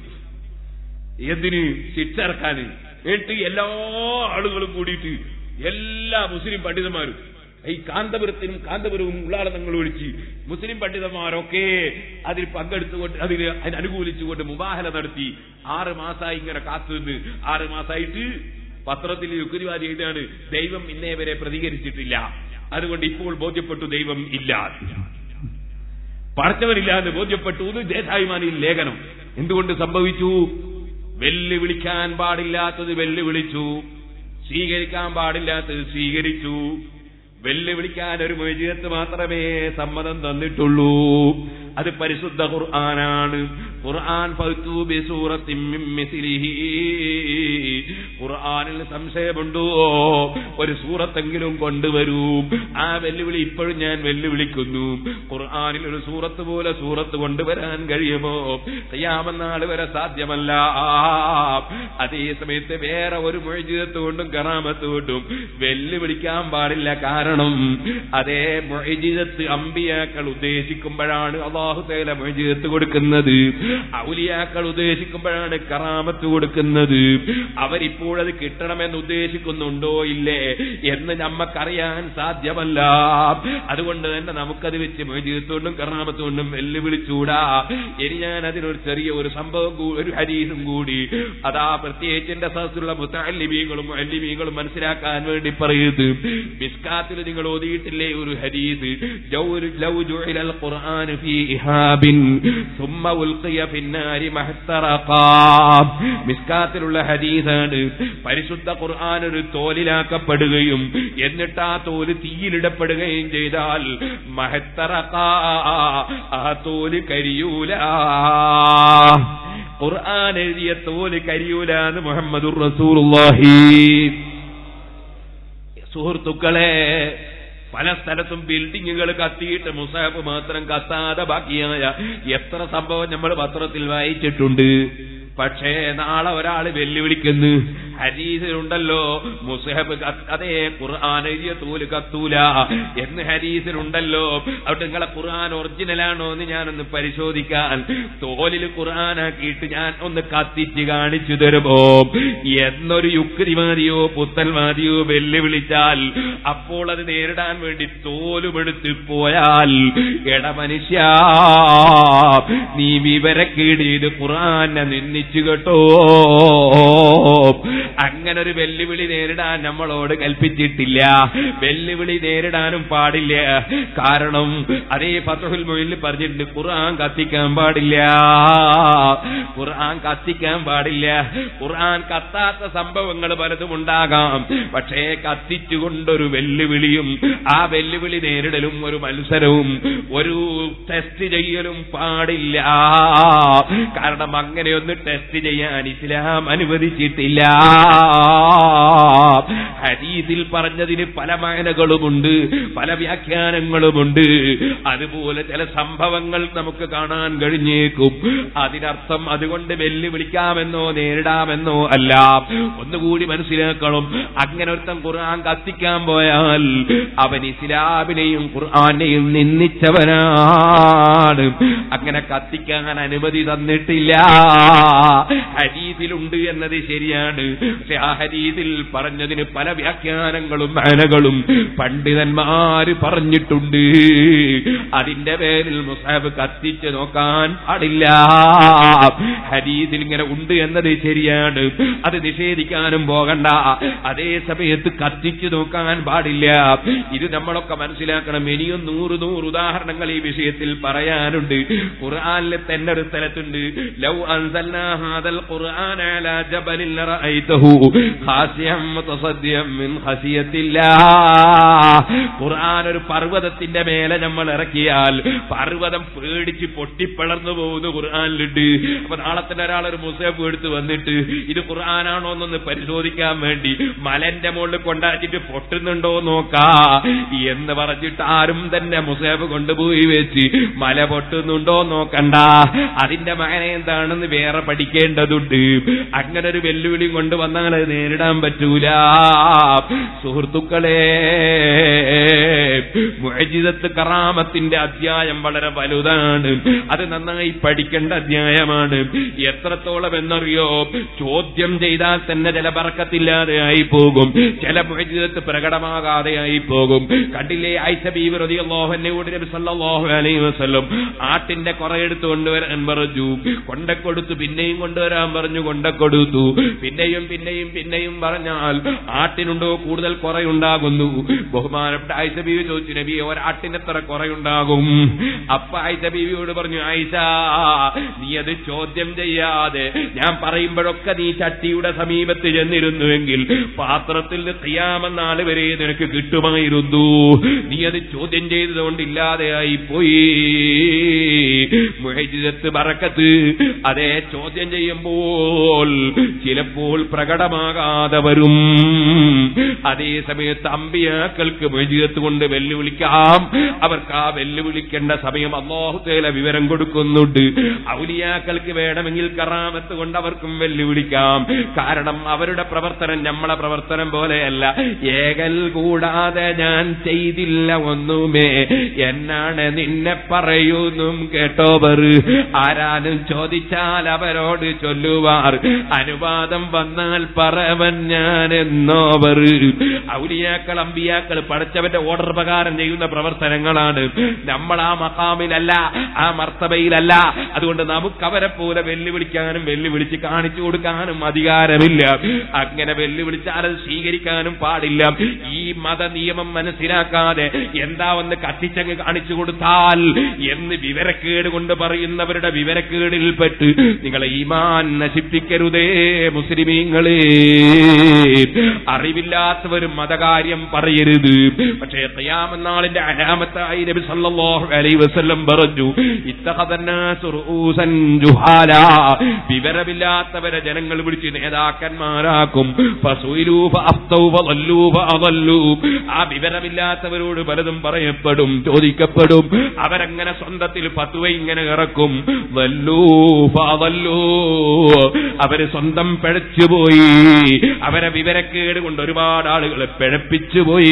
[SPEAKER 2] എന്തിന് ശിക്ഷ ഇറക്കാന് എന്നിട്ട് എല്ലാ ആളുകളും കൂടിയിട്ട് എല്ലാ മുസ്ലിം പണ്ഡിതന്മാരും ഈ കാന്തപുരത്തിനും കാന്തപുരവും ഉള്ളാളതങ്ങൾ വിളിച്ച് മുസ്ലിം പണ്ഡിതന്മാരൊക്കെ അതിൽ പങ്കെടുത്തുകൊണ്ട് അതിന് അതിന് അനുകൂലിച്ചുകൊണ്ട് മുബാഹല നടത്തി ആറ് മാസമായി ഇങ്ങനെ കാത്തുനിന്ന് ആറ് മാസമായിട്ട് പത്രത്തിൽ യുക്തിവാദി എഴുതാണ് ദൈവം ഇന്നേ വരെ പ്രതികരിച്ചിട്ടില്ല അതുകൊണ്ട് ഇപ്പോൾ ബോധ്യപ്പെട്ടു ദൈവം ഇല്ല പടച്ചവനില്ല എന്ന് ബോധ്യപ്പെട്ടു എന്ന് ദേശാഭിമാനിയിൽ ലേഖനം എന്തുകൊണ്ട് സംഭവിച്ചു വെല്ലുവിളിക്കാൻ പാടില്ലാത്തത് വെല്ലുവിളിച്ചു സ്വീകരിക്കാൻ പാടില്ലാത്തത് സ്വീകരിച്ചു വെല്ലുവിളിക്കാൻ ഒരു മൊയ്ജിയത്ത് മാത്രമേ സമ്മതം തന്നിട്ടുള്ളൂ
[SPEAKER 3] അത് പരിശുദ്ധ ഖുർആനാണ് ഖുർആൻ ഫൗതു ബിസൂറത്തിൻ മിൻ മിസ്ലിഹി ഖുർആനിൽ സംശയമുണ്ടോ ഒരു സൂറത്തെങ്കിലും കൊണ്ടുവരൂ ആ വെല്ലുവിളി ഇപ്പോഴും ഞാൻ വെല്ലുവിളിക്കുന്നു ഖുർആനിൽ ഒരു സൂറത്ത് പോലെ സൂറത്ത് കൊണ്ടുവരാൻ കഴിയുമോ ചെയ്യാമെന്നാൾ വരെ സാധ്യമല്ല അതേ സമയത്ത് വേറെ ഒരു മൊഴിജീതത്ത് കൊണ്ടും കറാമത്ത് കൊണ്ടും വെല്ലുവിളിക്കാൻ പാടില്ല കാരണം അതേ മൊഴിജീതത്ത് അമ്പിയാക്കൾ ഉദ്ദേശിക്കുമ്പോഴാണ് അള്ളാഹു തേല മൊഴിജീതത്ത് കൊടുക്കുന്നത് ഔലിയാക്കൾ ഉദ്ദേശിക്കുമ്പോഴാണ് കറാമത്ത് കൊടുക്കുന്നത് അവരിപ്പോഴത് കിട്ടണമെന്ന് ഉദ്ദേശിക്കുന്നുണ്ടോ ഇല്ലേ എന്ന് നമ്മക്കറിയാൻ സാധ്യമല്ല അതുകൊണ്ട് തന്നെ നമുക്കത് വെച്ച് മൊഴിജീതത്തുകൊണ്ടും കറാമത്തുകൊണ്ടും വെല്ലുവിളിച്ചൂടാ ഇനി ഞാൻ അതിനൊരു ചെറിയ ഒരു സംഭവം കൂ- ഒരു ഹരീസും കൂടി അതാ പ്രത്യേകിച്ച് എന്റെ സഹസിലുള്ള മുത്തല്ലിമീങ്ങളും അല്ലിമീങ്ങളും മനസ്സിലാക്കാൻ വേണ്ടി പറയുന്നത് മിസ്കാത്തിൽ നിങ്ങൾ ഓതിയിട്ടില്ലേ ഒരു ഹരീസ് ജൗരു- ലൗ ജുഇലൽ ഖുർആൻ ഫീ ഇഹാബിൻ ثم ഉൽഖിയ ഫിന്നാരി മഹ്തറഖാ മിസ്കാത്തിലുള്ള ഹദീസാണ് പരിശുദ്ധ ഖുർആൻ ഒരു തോലിലാക്കപ്പെടുകയും എന്നിട്ട് ആ തോല് തീയിലിടപ്പെടുകയും ചെയ്താൽ മഹത്തറഖാ ആ തോല് കരിയൂല ഖുർആൻ എഴുതിയ തോല് കരിയൂല എന്ന് മുഹമ്മദുർ റസൂലുള്ളാഹി സുഹൃത്തുക്കളെ പല സ്ഥലത്തും ബിൽഡിങ്ങുകൾ കത്തിയിട്ട് മുസാഫ് മാത്രം കത്താതെ ബാക്കിയായ എത്ര സംഭവം നമ്മൾ പത്രത്തിൽ വായിച്ചിട്ടുണ്ട് പക്ഷേ നാളെ ഒരാൾ വെല്ലുവിളിക്കുന്നു ഹരീസിലുണ്ടല്ലോ മുസഹബ് കത്ത്- അതേ ഖുർആൻ എഴുതിയ തൂല് കത്തൂല എന്ന് ഹരീസിലുണ്ടല്ലോ അവിടെ നിങ്ങളെ ഖുർആൻ ഒറിജിനലാണോ എന്ന് ഞാനൊന്ന് പരിശോധിക്കാൻ തോലിൽ ഖുർആനാക്കിയിട്ട് ഞാൻ ഒന്ന് കത്തിച്ച് കാണിച്ചു തരുമോ എന്നൊരു യുക്തിവാദിയോ പുത്തൽവാദിയോ വെല്ലുവിളിച്ചാൽ അപ്പോൾ അത് നേരിടാൻ വേണ്ടി തോലുമെടുത്ത് പോയാൽ എട മനുഷ്യ നീ വിവരക്കേട് ചെയ്ത് ഖുർആനെ നിന്ദിച്ചു കേട്ടോ അങ്ങനെ ഒരു വെല്ലുവിളി നേരിടാൻ നമ്മളോട് കൽപ്പിച്ചിട്ടില്ല വെല്ലുവിളി നേരിടാനും പാടില്ല കാരണം അതേ ഫത്തുൽ മൊയിൽ പറഞ്ഞിട്ടുണ്ട് ഖുർആൻ കത്തിക്കാൻ പാടില്ല ഖുർആൻ കത്തിക്കാൻ പാടില്ല ഖുർആൻ കത്താത്ത സംഭവങ്ങൾ പലതും ഉണ്ടാകാം പക്ഷേ കത്തിച്ചുകൊണ്ടൊരു വെല്ലുവിളിയും ആ വെല്ലുവിളി നേരിടലും ഒരു മത്സരവും ഒരു ടെസ്റ്റ് ചെയ്യലും പാടില്ല കാരണം അങ്ങനെയൊന്ന് ടെസ്റ്റ് ചെയ്യാൻ ഇസ്ലാം അനുവദിച്ചിട്ടില്ല ഹദീസിൽ പറഞ്ഞതിന് പല മാനകളുമുണ്ട് പല വ്യാഖ്യാനങ്ങളുമുണ്ട് അതുപോലെ ചില സംഭവങ്ങൾ നമുക്ക് കാണാൻ കഴിഞ്ഞേക്കും അതിനർത്ഥം അതുകൊണ്ട് വെല്ലുവിളിക്കാമെന്നോ നേരിടാമെന്നോ അല്ല ഒന്നുകൂടി മനസ്സിലാക്കണം അങ്ങനെ ഒരുത്തൻ ഖുർആൻ കത്തിക്കാൻ പോയാൽ അവൻ ഇസ്ലാമിനെയും ഖുർആാനെയും നിന്ദിച്ചവനാണ് അങ്ങനെ കത്തിക്കാൻ അനുമതി തന്നിട്ടില്ല ഹരീതിലുണ്ട് എന്നത് ശരിയാണ് പക്ഷെ ആ ഹരീതിൽ പറഞ്ഞതിന് പല വ്യാഖ്യാനങ്ങളും മാനകളും പണ്ഡിതന്മാര് പറഞ്ഞിട്ടുണ്ട് അതിന്റെ പേരിൽ മുസാബ് കത്തിച്ച് നോക്കാൻ പാടില്ല ഹരീതിൽ ഇങ്ങനെ ഉണ്ട് എന്നത് ശരിയാണ് അത് നിഷേധിക്കാനും പോകണ്ട അതേ സമയത്ത് കത്തിച്ചു നോക്കാൻ പാടില്ല ഇത് നമ്മളൊക്കെ മനസ്സിലാക്കണം ഇനിയും നൂറ് നൂറ് ഉദാഹരണങ്ങൾ ഈ വിഷയത്തിൽ പറയാനുണ്ട് ഖുർആനിൽ തന്നെ ഒരു സ്ഥലത്തുണ്ട് ലൗ അൻസൽനാ ഹാദൽ ഖുർആന അലാ ജബലിൻ ലറഅയ്തഹു ഖാസിയം മുതസദ്ദിയം മിൻ ഖസിയത്തില്ലാഹ് ഖുർആൻ ഒരു പർവ്വതത്തിന്റെ മേലെ നമ്മൾ ഇറക്കിയാൽ പർവ്വതം പേടിച്ച് പൊട്ടിപ്പിളർന്നു പോകുന്നു ഖുർആനിലുണ്ട് അപ്പൊ നാളെ തന്നെ ഒരാൾ ഒരു മുസേഫ് എടുത്ത് വന്നിട്ട് ഇത് ഖുർആനാണോ എന്നൊന്ന് പരിശോധിക്കാൻ വേണ്ടി മലന്റെ മുകളിൽ കൊണ്ടാക്കിട്ട് പൊട്ടുന്നുണ്ടോ നോക്കാ എന്ന് പറഞ്ഞിട്ട് ആരും തന്നെ മുസേഫ് കൊണ്ടുപോയി വെച്ച് മല പൊട്ടുന്നുണ്ടോ നോക്കണ്ട അതിന്റെ മകന എന്താണെന്ന് വേറെ പഠിക്കേണ്ടതുണ്ട് അങ്ങനെ ഒരു വെല്ലുവിളി കൊണ്ടുവന്നാൽ അത് നേരിടാൻ പറ്റൂല സുഹൃത്തുക്കളെ മുഅജിസത്ത് കറാമത്തിന്റെ അധ്യായം വളരെ വലുതാണ് അത് നന്നായി പഠിക്കേണ്ട അധ്യായമാണ് എത്രത്തോളം എന്നറിയോ ചോദ്യം ചെയ്താൽ തന്നെ ചില പറക്കത്തില്ലാതെ ആയി പോകും ചില മുഅജിസത്ത് പ്രകടമാകാതെ ആയി പോകും കണ്ടില്ലേ ആയിഷ ബീവി റളിയല്ലാഹുവിനോട് നബി സല്ലല്ലാഹു അലൈഹി വസല്ലം ആട്ടിന്റെ കുറെ എടുത്ത് കൊണ്ടുവരാൻ പറഞ്ഞു കൊണ്ടക്കൊടുത്തു പിന്നെയും കൊണ്ടുവരാൻ പറഞ്ഞു കൊണ്ടക്കൊടുത്തു പിന്നെ പിന്നെയും പിന്നെയും പിന്നെയും പറഞ്ഞാൽ ആട്ടിനുണ്ടോ കൂടുതൽ കുറയുണ്ടാകുന്നു ബഹുമാനപ്പെട്ട ആയിഷ ബീവി ചോദിച്ചു നബി ഒരാട്ടിന് എത്ര കുറയുണ്ടാകും അപ്പ ആയിഷ ബീവിയോട് പറഞ്ഞു ആയിഷ നീ അത് ചോദ്യം ചെയ്യാതെ ഞാൻ പറയുമ്പോഴൊക്കെ നീ ചട്ടിയുടെ സമീപത്ത് ചെന്നിരുന്നുവെങ്കിൽ പാത്രത്തിൽ നിന്ന് ക്രിയാമെന്നാൾ വരെ നിനക്ക് കിട്ടുമായിരുന്നു നീ അത് ചോദ്യം ചെയ്തതുകൊണ്ട് ഇല്ലാതെയായി പോയി മുഹജിദത്ത് ബറക്കത്ത് അതേ ചോദ്യം ചെയ്യുമ്പോൾ ചിലപ്പോൾ പ്രകടമാകാതെ വരും അതേ സമയത്ത് അമ്പിയാക്കൾക്ക് മുഹജിദത്ത് കൊണ്ട് വെല്ലുവിളിക്കാം അവർക്ക് ആ വെല്ലുവിളിക്കേണ്ട സമയം അള്ളാഹുത്തേല വിവരം കൊടുക്കുന്നുണ്ട് ഔലിയാക്കൾക്ക് വേണമെങ്കിൽ കറാമത്ത് കൊണ്ട് അവർക്കും വെല്ലുവിളിക്കാം കാരണം അവരുടെ പ്രവർത്തനം നമ്മളെ പ്രവർത്തനം പോലെയല്ല ഏകൽ കൂടാതെ ഞാൻ ചെയ്തില്ല ഒന്നുമേ എന്നാണ് നിന്നെ പറയുന്നും കേട്ടോവർ ആരാനും ചോദിച്ചാൽ അവരോട് ചൊല്ലുവാർ അനുവാദം വന്നാൽ പറവൻ ഞാൻ എന്നോവർ ഔലിയാക്കൾ അമ്പിയാക്കൾ പഠിച്ചവന്റെ ഓർഡർ പ്രകാരം ചെയ്യുന്ന പ്രവർത്തനങ്ങളാണ് നമ്മൾ ആ മക്കാമിലല്ല ആ മർത്തബയിലല്ല അതുകൊണ്ട് നമുക്ക് അവരെ പോലെ വെല്ലുവിളിക്കാനും വെല്ലുവിളിച്ച് കാണിച്ചു കൊടുക്കാനും അധികാരമില്ല അങ്ങനെ വെല്ലുവിളിച്ചാൽ അത് സ്വീകരിക്കാനും പാടില്ല ഈ മത നിയമം മനസ്സിലാക്കാതെ എന്താ ഒന്ന് കത്തിച്ചങ്ങ് കാണിച്ചു കൊടുത്താൽ എന്ന് വിവരക്കേട് കൊണ്ട് പറയുന്നവരുടെ വിവരക്കേടിൽപ്പെട്ട് നിങ്ങളെ ഈമാൻ നശിപ്പിക്കരുതേ മുസ്ലിമീങ്ങളെ അറിവില്ലാത്തവരും മതകാര്യം പറയരുത് പക്ഷേ ഖിയാമനാളിന്റെ അനാമത്തായി നബി സല്ലല്ലാഹു അലൈഹി വസല്ലം പറഞ്ഞു ഇത്തഖദന്നാസു റൂസൻ ജുഹാല വിവരമില്ലാത്തവരെ ജനങ്ങൾ വിളിച്ച് നേതാക്കന്മാരാക്കും ഫസുയിലൂ ഫഅഫ്തൗ ഫളല്ലൂ ഫഅളല്ലൂ ആ വിവരമില്ലാത്തവരോട് പലതും പറയപ്പെടും ചോദിക്കപ്പെടും അവരങ്ങനെ സ്വന്തത്തിൽ പത്തുവ ഇങ്ങനെ ഇറക്കും വല്ലൂ ഫഅളല്ലൂ അവര് സ്വന്തം പിഴച്ചുപോയി അവരെ വിവരക്കേട് കൊണ്ട് ഒരുപാട് ആളുകളെ പിഴപ്പിച്ചുപോയി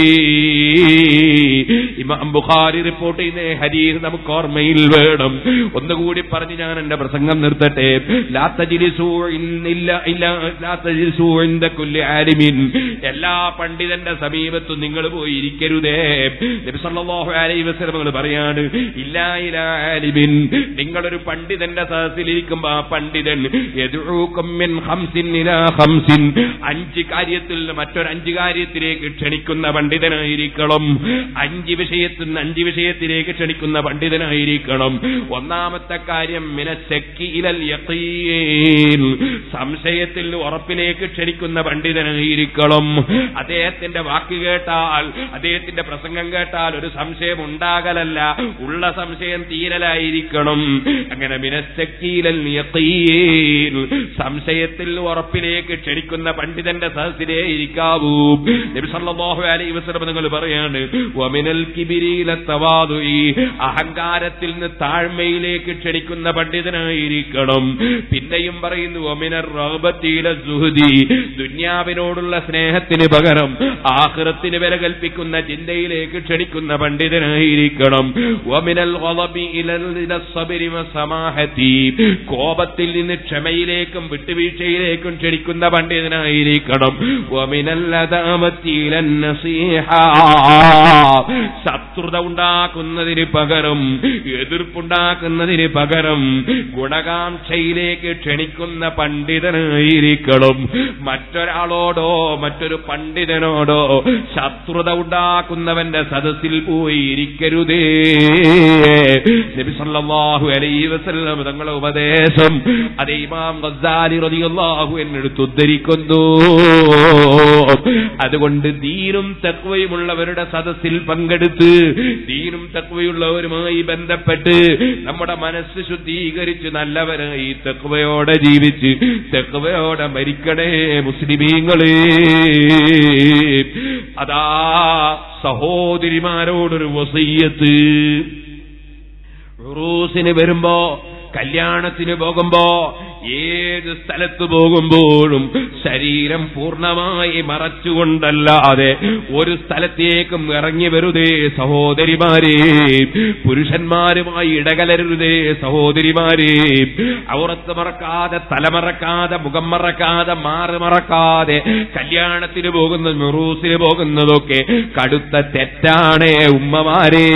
[SPEAKER 3] ഇമാം ബുഖാരി റിപ്പോർട്ട് ചെയ്യുന്ന ഹരീർ നമുക്ക് ഓർമ്മയിൽ വേണം ഒന്നുകൂടി പറഞ്ഞ് ഞാൻ എന്റെ പ്രസംഗം നിർത്തട്ടെ ലാത്തജിലിസൂ ഇന്നില്ല ഇല്ല ലാത്തജിലിസൂ ഇന്ദ കുല്ലി ആലിമിൻ എല്ലാ പണ്ഡിതന്റെ സമീപത്തും നിങ്ങൾ പോയി ഇരിക്കരുതേ നബി സല്ലല്ലാഹു അലൈഹി വസല്ലം നിങ്ങൾ പറയാണ് ഇല്ലാ ഇലാ ആലിമിൻ നിങ്ങളൊരു പണ്ഡിതന്റെ സദസ്സിലിരിക്കുമ്പോ ആ പണ്ഡിതൻ യദ്ഉക്കും മിൻ ഖംസിൻ ഇലാ ഖംസിൻ അഞ്ച് കാര്യത്തിൽ നിന്ന് മറ്റൊരു അഞ്ച് കാര്യത്തിലേക്ക് ക്ഷണിക്കുന്ന പണ്ഡിതനായിരിക്കണം അഞ്ച് വിഷയത്തിൽ നിന്ന് അഞ്ച് വിഷയത്തിലേക്ക് ക്ഷണിക്കുന്ന പണ്ഡിതനായിരിക്കണം ഒന്നാമത്തെ കാര്യം മിനശക്കി ഇലൽ യഖീൻ സംശയത്തിൽ നിന്ന് ഉറപ്പിലേക്ക് ക്ഷണിക്കുന്ന പണ്ഡിതനായിരിക്കണം അദ്ദേഹത്തിന്റെ വാക്ക് കേട്ടാൽ അദ്ദേഹത്തിന്റെ പ്രസംഗം കേട്ടാൽ ഒരു സംശയം ഉണ്ടാകലല്ല ഉള്ള സംശയം തീരലായിരിക്കണം അങ്ങനെ മിനശക്കീലൽ യഖീൻ സംശയത്തിൽ ഉറപ്പിലേക്ക് ക്ഷണിക്കുന്ന പണ്ഡിതന്റെ സദസ്സിലേ ഇരിക്കാവൂ നബി സല്ലല്ലാഹു അലൈഹി വസല്ലം നിങ്ങൾ പറയാണ് വമിനൽ കിബിരില തവാദുഇ അഹങ്കാരത്തിൽ നിന്ന് താഴ്മയിലേക്ക് ക്ഷണിക്കുന്ന പണ്ഡിതനായിരിക്കണം പിന്നെയും പറയുന്നു വമിനർ റഹബത്തില സുഹുദി ദുന്യാവിനോടുള്ള സ്നേഹത്തിന് പകരം ആഖിറത്തിന് വില കൽപ്പിക്കുന്ന ചിന്തയിലേക്ക് ക്ഷണിക്കുന്ന പണ്ഡിതനായിരിക്കണം വമിനൽ ഗളബി ഇലൽ ഇല സബരി വസമാഹതി കോപത്തിൽ നിന്ന് ക്ഷമയിലേക്കും വിട്ടുവീഴ്ചയിലേക്കും ക്ഷണിക്കുന്ന പണ്ഡിതനായിരിക്കണം വമിനൽ അദാമത്തി ഇലൻ നസീഹ ശത്രുത ഉണ്ടാക്കുന്നതിന് പകരം എതിർപ്പുണ്ടാക്കുന്നതിന് പകരം ഗുണകാംക്ഷയിലേക്ക് ക്ഷണിക്കുന്ന പണ്ഡിതനായിരിക്കണം മറ്റൊരാളോടോ മറ്റൊരു പണ്ഡിതനോടോ ശത്രുത ഉണ്ടാക്കുന്നവന്റെ സദസ്സിൽ പോയി ഇരിക്കരുതേ നബി സല്ലല്ലാഹു അലൈഹി വസല്ലം തങ്ങളുടെ ഉപദേശം അത് ഇമാം ഗസാലി റളിയല്ലാഹു എന്നെടുത്ത് ഉദ്ധരിക്കുന്നു അതുകൊണ്ട് ദീനും തക്വയുമുള്ളവരുടെ സദസ്സിൽ പങ്കെടുത്ത് ദീനും തക്വയുള്ളവരുമായി ബന്ധപ്പെട്ട് നമ്മുടെ മനസ്സ് ശുദ്ധീകരിച്ച് നല്ലവരായി തക്വയോടെ ജീവിച്ച് തക്വയോടെ മരിക്കണേ മുസ്ലിമീങ്ങളെ അതാ സഹോദരിമാരോടൊരു വസയ്യത്ത് ഉറൂസിന് വരുമ്പോ കല്യാണത്തിന് പോകുമ്പോ ഏത് സ്ഥലത്ത് പോകുമ്പോഴും ശരീരം പൂർണ്ണമായി മറച്ചുകൊണ്ടല്ലാതെ ഒരു സ്ഥലത്തേക്കും ഇറങ്ങി വരുതേ സഹോദരിമാരെ പുരുഷന്മാരുമായി ഇടകലരുതേ സഹോദരിമാരെ ഔറത്ത് മറക്കാതെ തലമറക്കാതെ മുഖം മറക്കാതെ മാറ് മറക്കാതെ കല്യാണത്തിന് പോകുന്ന മെറൂസിന് പോകുന്നതൊക്കെ കടുത്ത തെറ്റാണ് ഉമ്മമാരെ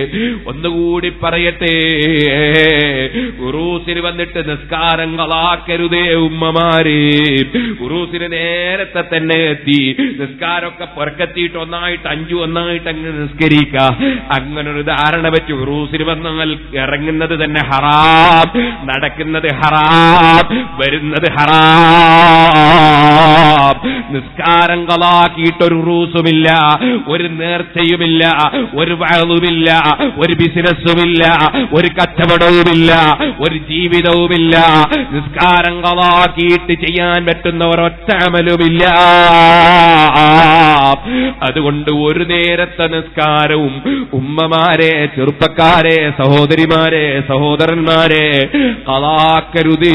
[SPEAKER 3] ഒന്നുകൂടി പറയട്ടെ ഉറൂസിന് വന്നിട്ട് നിസ്കാരങ്ങളാക്കരുത് കളാക്കരുതേ ഉമ്മമാരെ ഉറൂസിന് നേരത്തെ തന്നെ എത്തി നിസ്കാരമൊക്കെ പുറക്കെത്തിയിട്ട് ഒന്നായിട്ട് അഞ്ചു ഒന്നായിട്ട് അങ്ങ് നിസ്കരിക്ക അങ്ങനെ ഒരു ധാരണ വെച്ച് ഉറൂസിന് വന്നാൽ ഇറങ്ങുന്നത് തന്നെ ഹറാം നടക്കുന്നത് ഹറാം വരുന്നത് ഹറാം നിസ്കാരം കളാക്കിയിട്ടൊരു റൂസുമില്ല ഒരു നേർച്ചയുമില്ല ഒരു വഴലുമില്ല ഒരു ബിസിനസ്സുമില്ല ഒരു കച്ചവടവുമില്ല ഒരു ജീവിതവുമില്ല നിസ്കാരം കളാക്കിയിട്ട് ചെയ്യാൻ പറ്റുന്ന ഒരൊറ്റ അമലുമില്ല അതുകൊണ്ട് ഒരു നേരത്തെ നിസ്കാരവും ഉമ്മമാരെ ചെറുപ്പക്കാരെ സഹോദരിമാരെ സഹോദരന്മാരെ കളാക്കരുതേ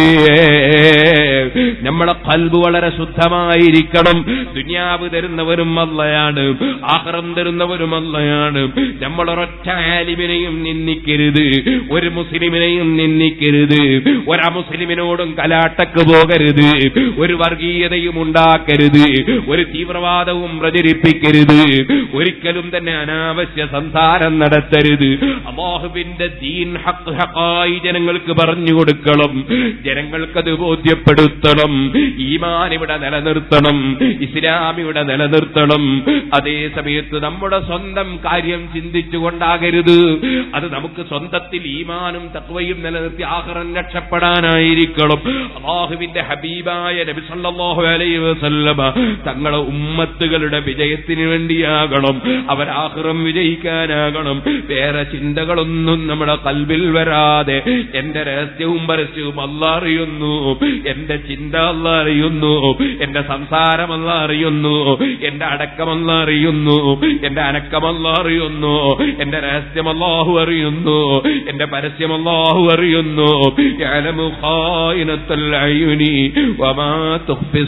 [SPEAKER 3] നമ്മളെ കൽബ് വളരെ ശുദ്ധമായിരിക്കണം ദുനിയാവ് തരുന്നവരും അല്ലയാണ് ആഹ്റം തരുന്നവരും അല്ലയാണ് നമ്മൾ ഒരൊറ്റ ആലിമിനെയും നിന്ദിക്കരുത് ഒരു മുസ്ലിമിനെയും നിന്ദിക്കരുത് ഒരു അമുസ്ലിമിനോടും കലാട്ടക്ക് പോകരുത് ഒരു വർഗീയതയും ഉണ്ടാക്കരുത് ഒരു തീവ്രവാദവും പ്രചരിപ്പിക്കരുത് ഒരിക്കലും തന്നെ അനാവശ്യ സംസാരം നടത്തരുത് അള്ളാഹുവിന്റെ ദീൻ ഹക്ക് ഹക്കായി ജനങ്ങൾക്ക് പറഞ്ഞു കൊടുക്കണം ജനങ്ങൾക്കത് ബോധ്യപ്പെടുത്തണം ഈമാൻ ഇവിടെ നിലനിർത്തണം ഇസ്ലാം ഇവിടെ നിലനിർത്തണം അതേ സമയത്ത് നമ്മുടെ സ്വന്തം കാര്യം ചിന്തിച്ചുകൊണ്ടാകരുത് അത് നമുക്ക് സ്വന്തത്തിൽ ഈമാനും തത്വയും നിലനിർത്തി ആഹ്റം രക്ഷപ്പെടാനായിരിക്കണം അള്ളാഹുവിന്റെ ഹബീബായ നബി സല്ലല്ലാഹു അലൈഹി വസല്ലമ തങ്ങളെ ഉമ്മത്തുകളുടെ വിജയത്തിന് വേണ്ടിയാകണം അവരാഹ്റം വിജയിക്കാനാകണം വേറെ ചിന്തകളൊന്നും നമ്മുടെ കൽവിൽ വരാതെ എന്റെ രഹസ്യവും പരസ്യവും അല്ല അറിയുന്നു എന്റെ ചിന്ത അല്ല അറിയുന്നു എന്റെ സംസാരമല്ല അറിയുന്നു എന്റെ അടക്കമല്ല അറിയുന്നു എന്റെ അനക്കമല്ല അറിയുന്നു എന്റെ രഹസ്യമല്ലാഹു അറിയുന്നു എന്റെ പരസ്യമല്ലാഹു അറിയുന്നു യഅലമു ഖായിനത്തൽ അയുനി വമാ തുഖ്ഫി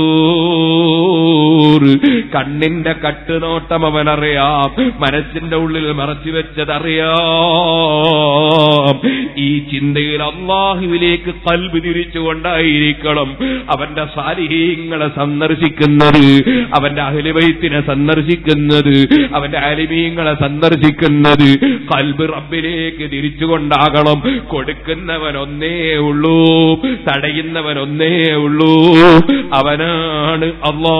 [SPEAKER 3] സുദൂർ കണ്ണിന്റെ കട്ടുനോട്ടം അവനറിയാം മനസ്സിന്റെ ഉള്ളിൽ മറച്ചു വെച്ചതറിയാം ഈ ചിന്തയിൽ അള്ളാഹുവിലേക്ക് കൽബ് തിരിച്ചുകൊണ്ടായിരിക്കണം അവന്റെ സാലിഹീങ്ങളെ സന്ദർശിക്കുന്നത് അവന്റെ അഹലിവൈത്തിനെ സന്ദർശിക്കുന്നത് അവന്റെ അലിമീങ്ങളെ സന്ദർശിക്കുന്നത് കൽബ് റബ്ബിലേക്ക് തിരിച്ചുകൊണ്ടാകണം കൊടുക്കുന്നവൻ ഒന്നേ ഉള്ളൂ തടയുന്നവൻ ഒന്നേ ഉള്ളൂ അവനാണ് അള്ളാ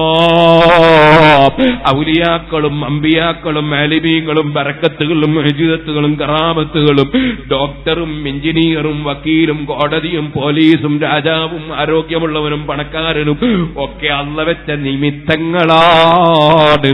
[SPEAKER 3] ഔലിയാക്കളും അമ്പിയാക്കളും അലിമീങ്ങളും ബറക്കത്തുകളും മജിദത്തുകളും കറാമത്തുകളും ഡോക്ടറും എഞ്ചിനീയറും വക്കീലും കോടതിയും പോലീസും രാജാവും ആരോഗ്യമുള്ളവനും പണക്കാരനും ഒക്കെ അല്ല വെച്ച നിമിത്തങ്ങളാണ്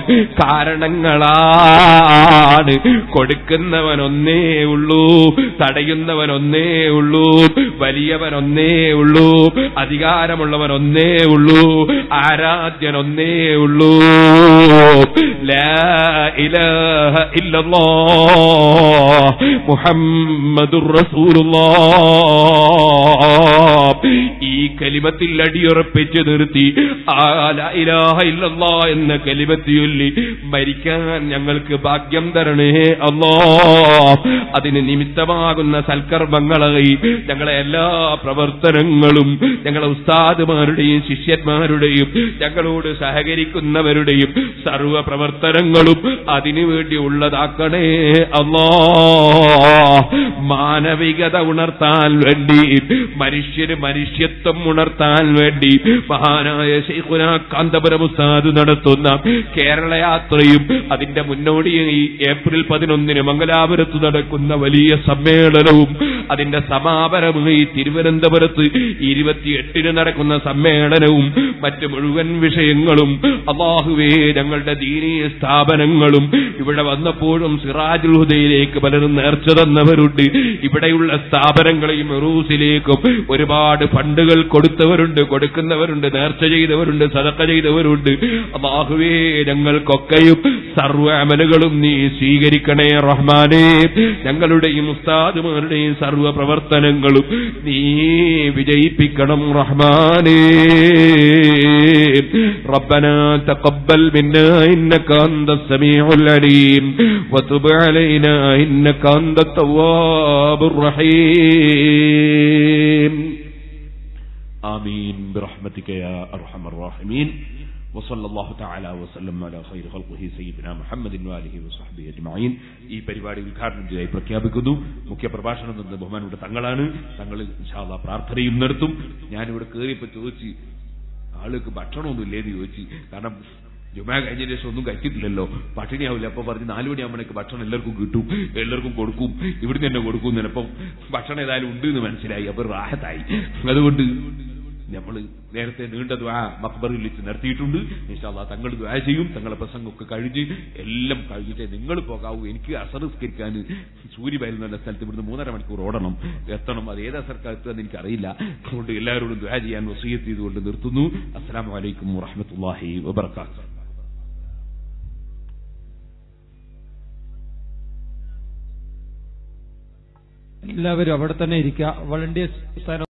[SPEAKER 3] കാരണങ്ങളാണ് കൊടുക്കുന്നവൻ ഒന്നേ ഉള്ളൂ തടയുന്നവൻ ഒന്നേ ഉള്ളൂ വലിയവൻ ഒന്നേ ഉള്ളൂ അധികാരമുള്ളവൻ ഒന്നേ ഉള്ളൂ ആരാധ്യൻ ഒന്നേ ഉള്ളൂ ലാ ഇലാഹ ഇല്ലല്ലാഹ് മുഹമ്മദുർ റസൂലുള്ളാഹ് ഈ കലിമത്തിൽ അടിയുറപ്പിച്ചു നിർത്തി ആ ലാ ഇലാഹ ഇല്ലല്ലാഹ് എന്ന കലിമത്ത് ചൊല്ലി മരിക്കാൻ ഞങ്ങൾക്ക് ഭാഗ്യം തരണേ അല്ലാ അതിന് നിമിത്തമാകുന്ന സൽക്കർമ്മങ്ങളായി ഞങ്ങളെ എല്ലാ പ്രവർത്തനങ്ങളും ഞങ്ങളെ ഉസ്താദുമാരുടെയും ശിഷ്യന്മാരുടെയും ഞങ്ങളോട് സഹകരിക്കുന്നവരുടെയും സർവ പ്രവർത്തനങ്ങളും അതിനുവേണ്ടി ഉള്ളതാക്കണേ അല്ലാ മാനവികത ഉണർത്താൻ വേണ്ടി മനുഷ്യന് മനുഷ്യത്വം ഉണർത്താൻ വേണ്ടി മഹാനായ ശൈഖുന കാന്തപുരം ഉസ്താദ് നടത്തുന്ന കേരള യാത്രയും അതിന്റെ മുന്നോടിയായി ഏപ്രിൽ പതിനൊന്നിന് മംഗലാപുരത്ത് നടക്കുന്ന വലിയ സമ്മേളനവും അതിന്റെ സമാപനമായി തിരുവനന്തപുരത്ത് ഇരുപത്തിയെട്ടിന് നടക്കുന്ന സമ്മേളനവും മറ്റ് മുഴുവൻ വിഷയങ്ങളും അള്ളാഹുവേ ഞങ്ങളുടെ ദീനീയ സ്ഥാപനങ്ങളും ഇവിടെ വന്നപ്പോഴും സിറാജുൽ ഹുദയിലേക്ക് പലരും നേർച്ച തന്നവരുണ്ട് ഇവിടെയുള്ള സ്ഥാപനങ്ങളെയും റൂസിലേക്കും ഒരുപാട് ഫണ്ടുകൾ കൊടുത്തവരുണ്ട് കൊടുക്കുന്നവരുണ്ട് നേർച്ച ചെയ്തവരുണ്ട് സതക്ക ചെയ്തവരുണ്ട് അള്ളാഹുവേ ഞങ്ങൾക്കൊക്കെയും സർവ്വ അമലുകളും നീ സ്വീകരിക്കണേ റഹ്മാനേ ഞങ്ങളുടെയും ഉസ്താദുമാരുടെയും സർവ്വ പ്രവർത്തനങ്ങളും നീ വിജയിപ്പിക്കണം റഹ്മാനേ ربنا تقبل منا إنك أنت السميع العليم وتب علينا إنك أنت التواب الرحيم آمين برحمتك يا أرحم الراحمين وصلى الله تعالى وسلم على خير خلقه سيدنا محمد وآله وصحبه أجمعين ഈ പരിപാടി ഉദ്ഘാടനം ചെയ്തായി പ്രഖ്യാപിക്കുന്നു മുഖ്യ പ്രഭാഷണം നിന്ന് ബഹുമാനയുടെ തങ്ങളാണ് തങ്ങൾ ഇൻഷാല്ല പ്രാർത്ഥനയും നടത്തും ഞാനിവിടെ കയറിയപ്പോ ചോദിച്ച് ആൾക്ക് ഭക്ഷണമൊന്നും ഇല്ലേന്ന് ചോദിച്ചു കാരണം ജുമാ കഴിഞ്ഞ ശേഷം ഒന്നും കഴിച്ചിട്ടില്ലല്ലോ പട്ടിണിയാവില്ല അപ്പൊ പറഞ്ഞ് നാലു മണിയാകുമ്പോഴേക്ക് ഭക്ഷണം എല്ലാവർക്കും കിട്ടും എല്ലാവർക്കും കൊടുക്കും ഇവിടുന്ന് തന്നെ കൊടുക്കും ചിലപ്പം ഭക്ഷണം ഏതായാലും ഉണ്ട് എന്ന് മനസ്സിലായി അപ്പൊ റാഹത്തായി അതുകൊണ്ട് നമ്മൾ നേരത്തെ നീണ്ട ദ്വാ മക്ബറിൽ വെച്ച് നടത്തിയിട്ടുണ്ട് ഇൻഷാല്ലാ തങ്ങൾ ദ്വാ ചെയ്യും തങ്ങളെ പ്രസംഗമൊക്കെ കഴിഞ്ഞ് എല്ലാം കഴിഞ്ഞിട്ടേ നിങ്ങൾ പോകാവൂ എനിക്ക് അസറിസ്കരിക്കാൻ സൂര്യബയൽ എന്ന സ്ഥലത്ത് ഇവിടുന്ന് മൂന്നര മണിക്കൂർ ഓടണം എത്തണം അത് ഏത് അസർക്കാലത്ത് എന്ന് എനിക്കറിയില്ല അതുകൊണ്ട് എല്ലാവരോടും ദ്വാ ചെയ്യാൻ വസീയത്ത് ചെയ്തുകൊണ്ട് നിർത്തുന്നു അസ്സാം വലൈക്കും വറഹമത്തല്ലാഹി വബർക്കാത്തു
[SPEAKER 4] എല്ലാവരും അവിടെ തന്നെ ഇരിക്കുക വളണ്ടിയേഴ്സ് സ്ഥാനം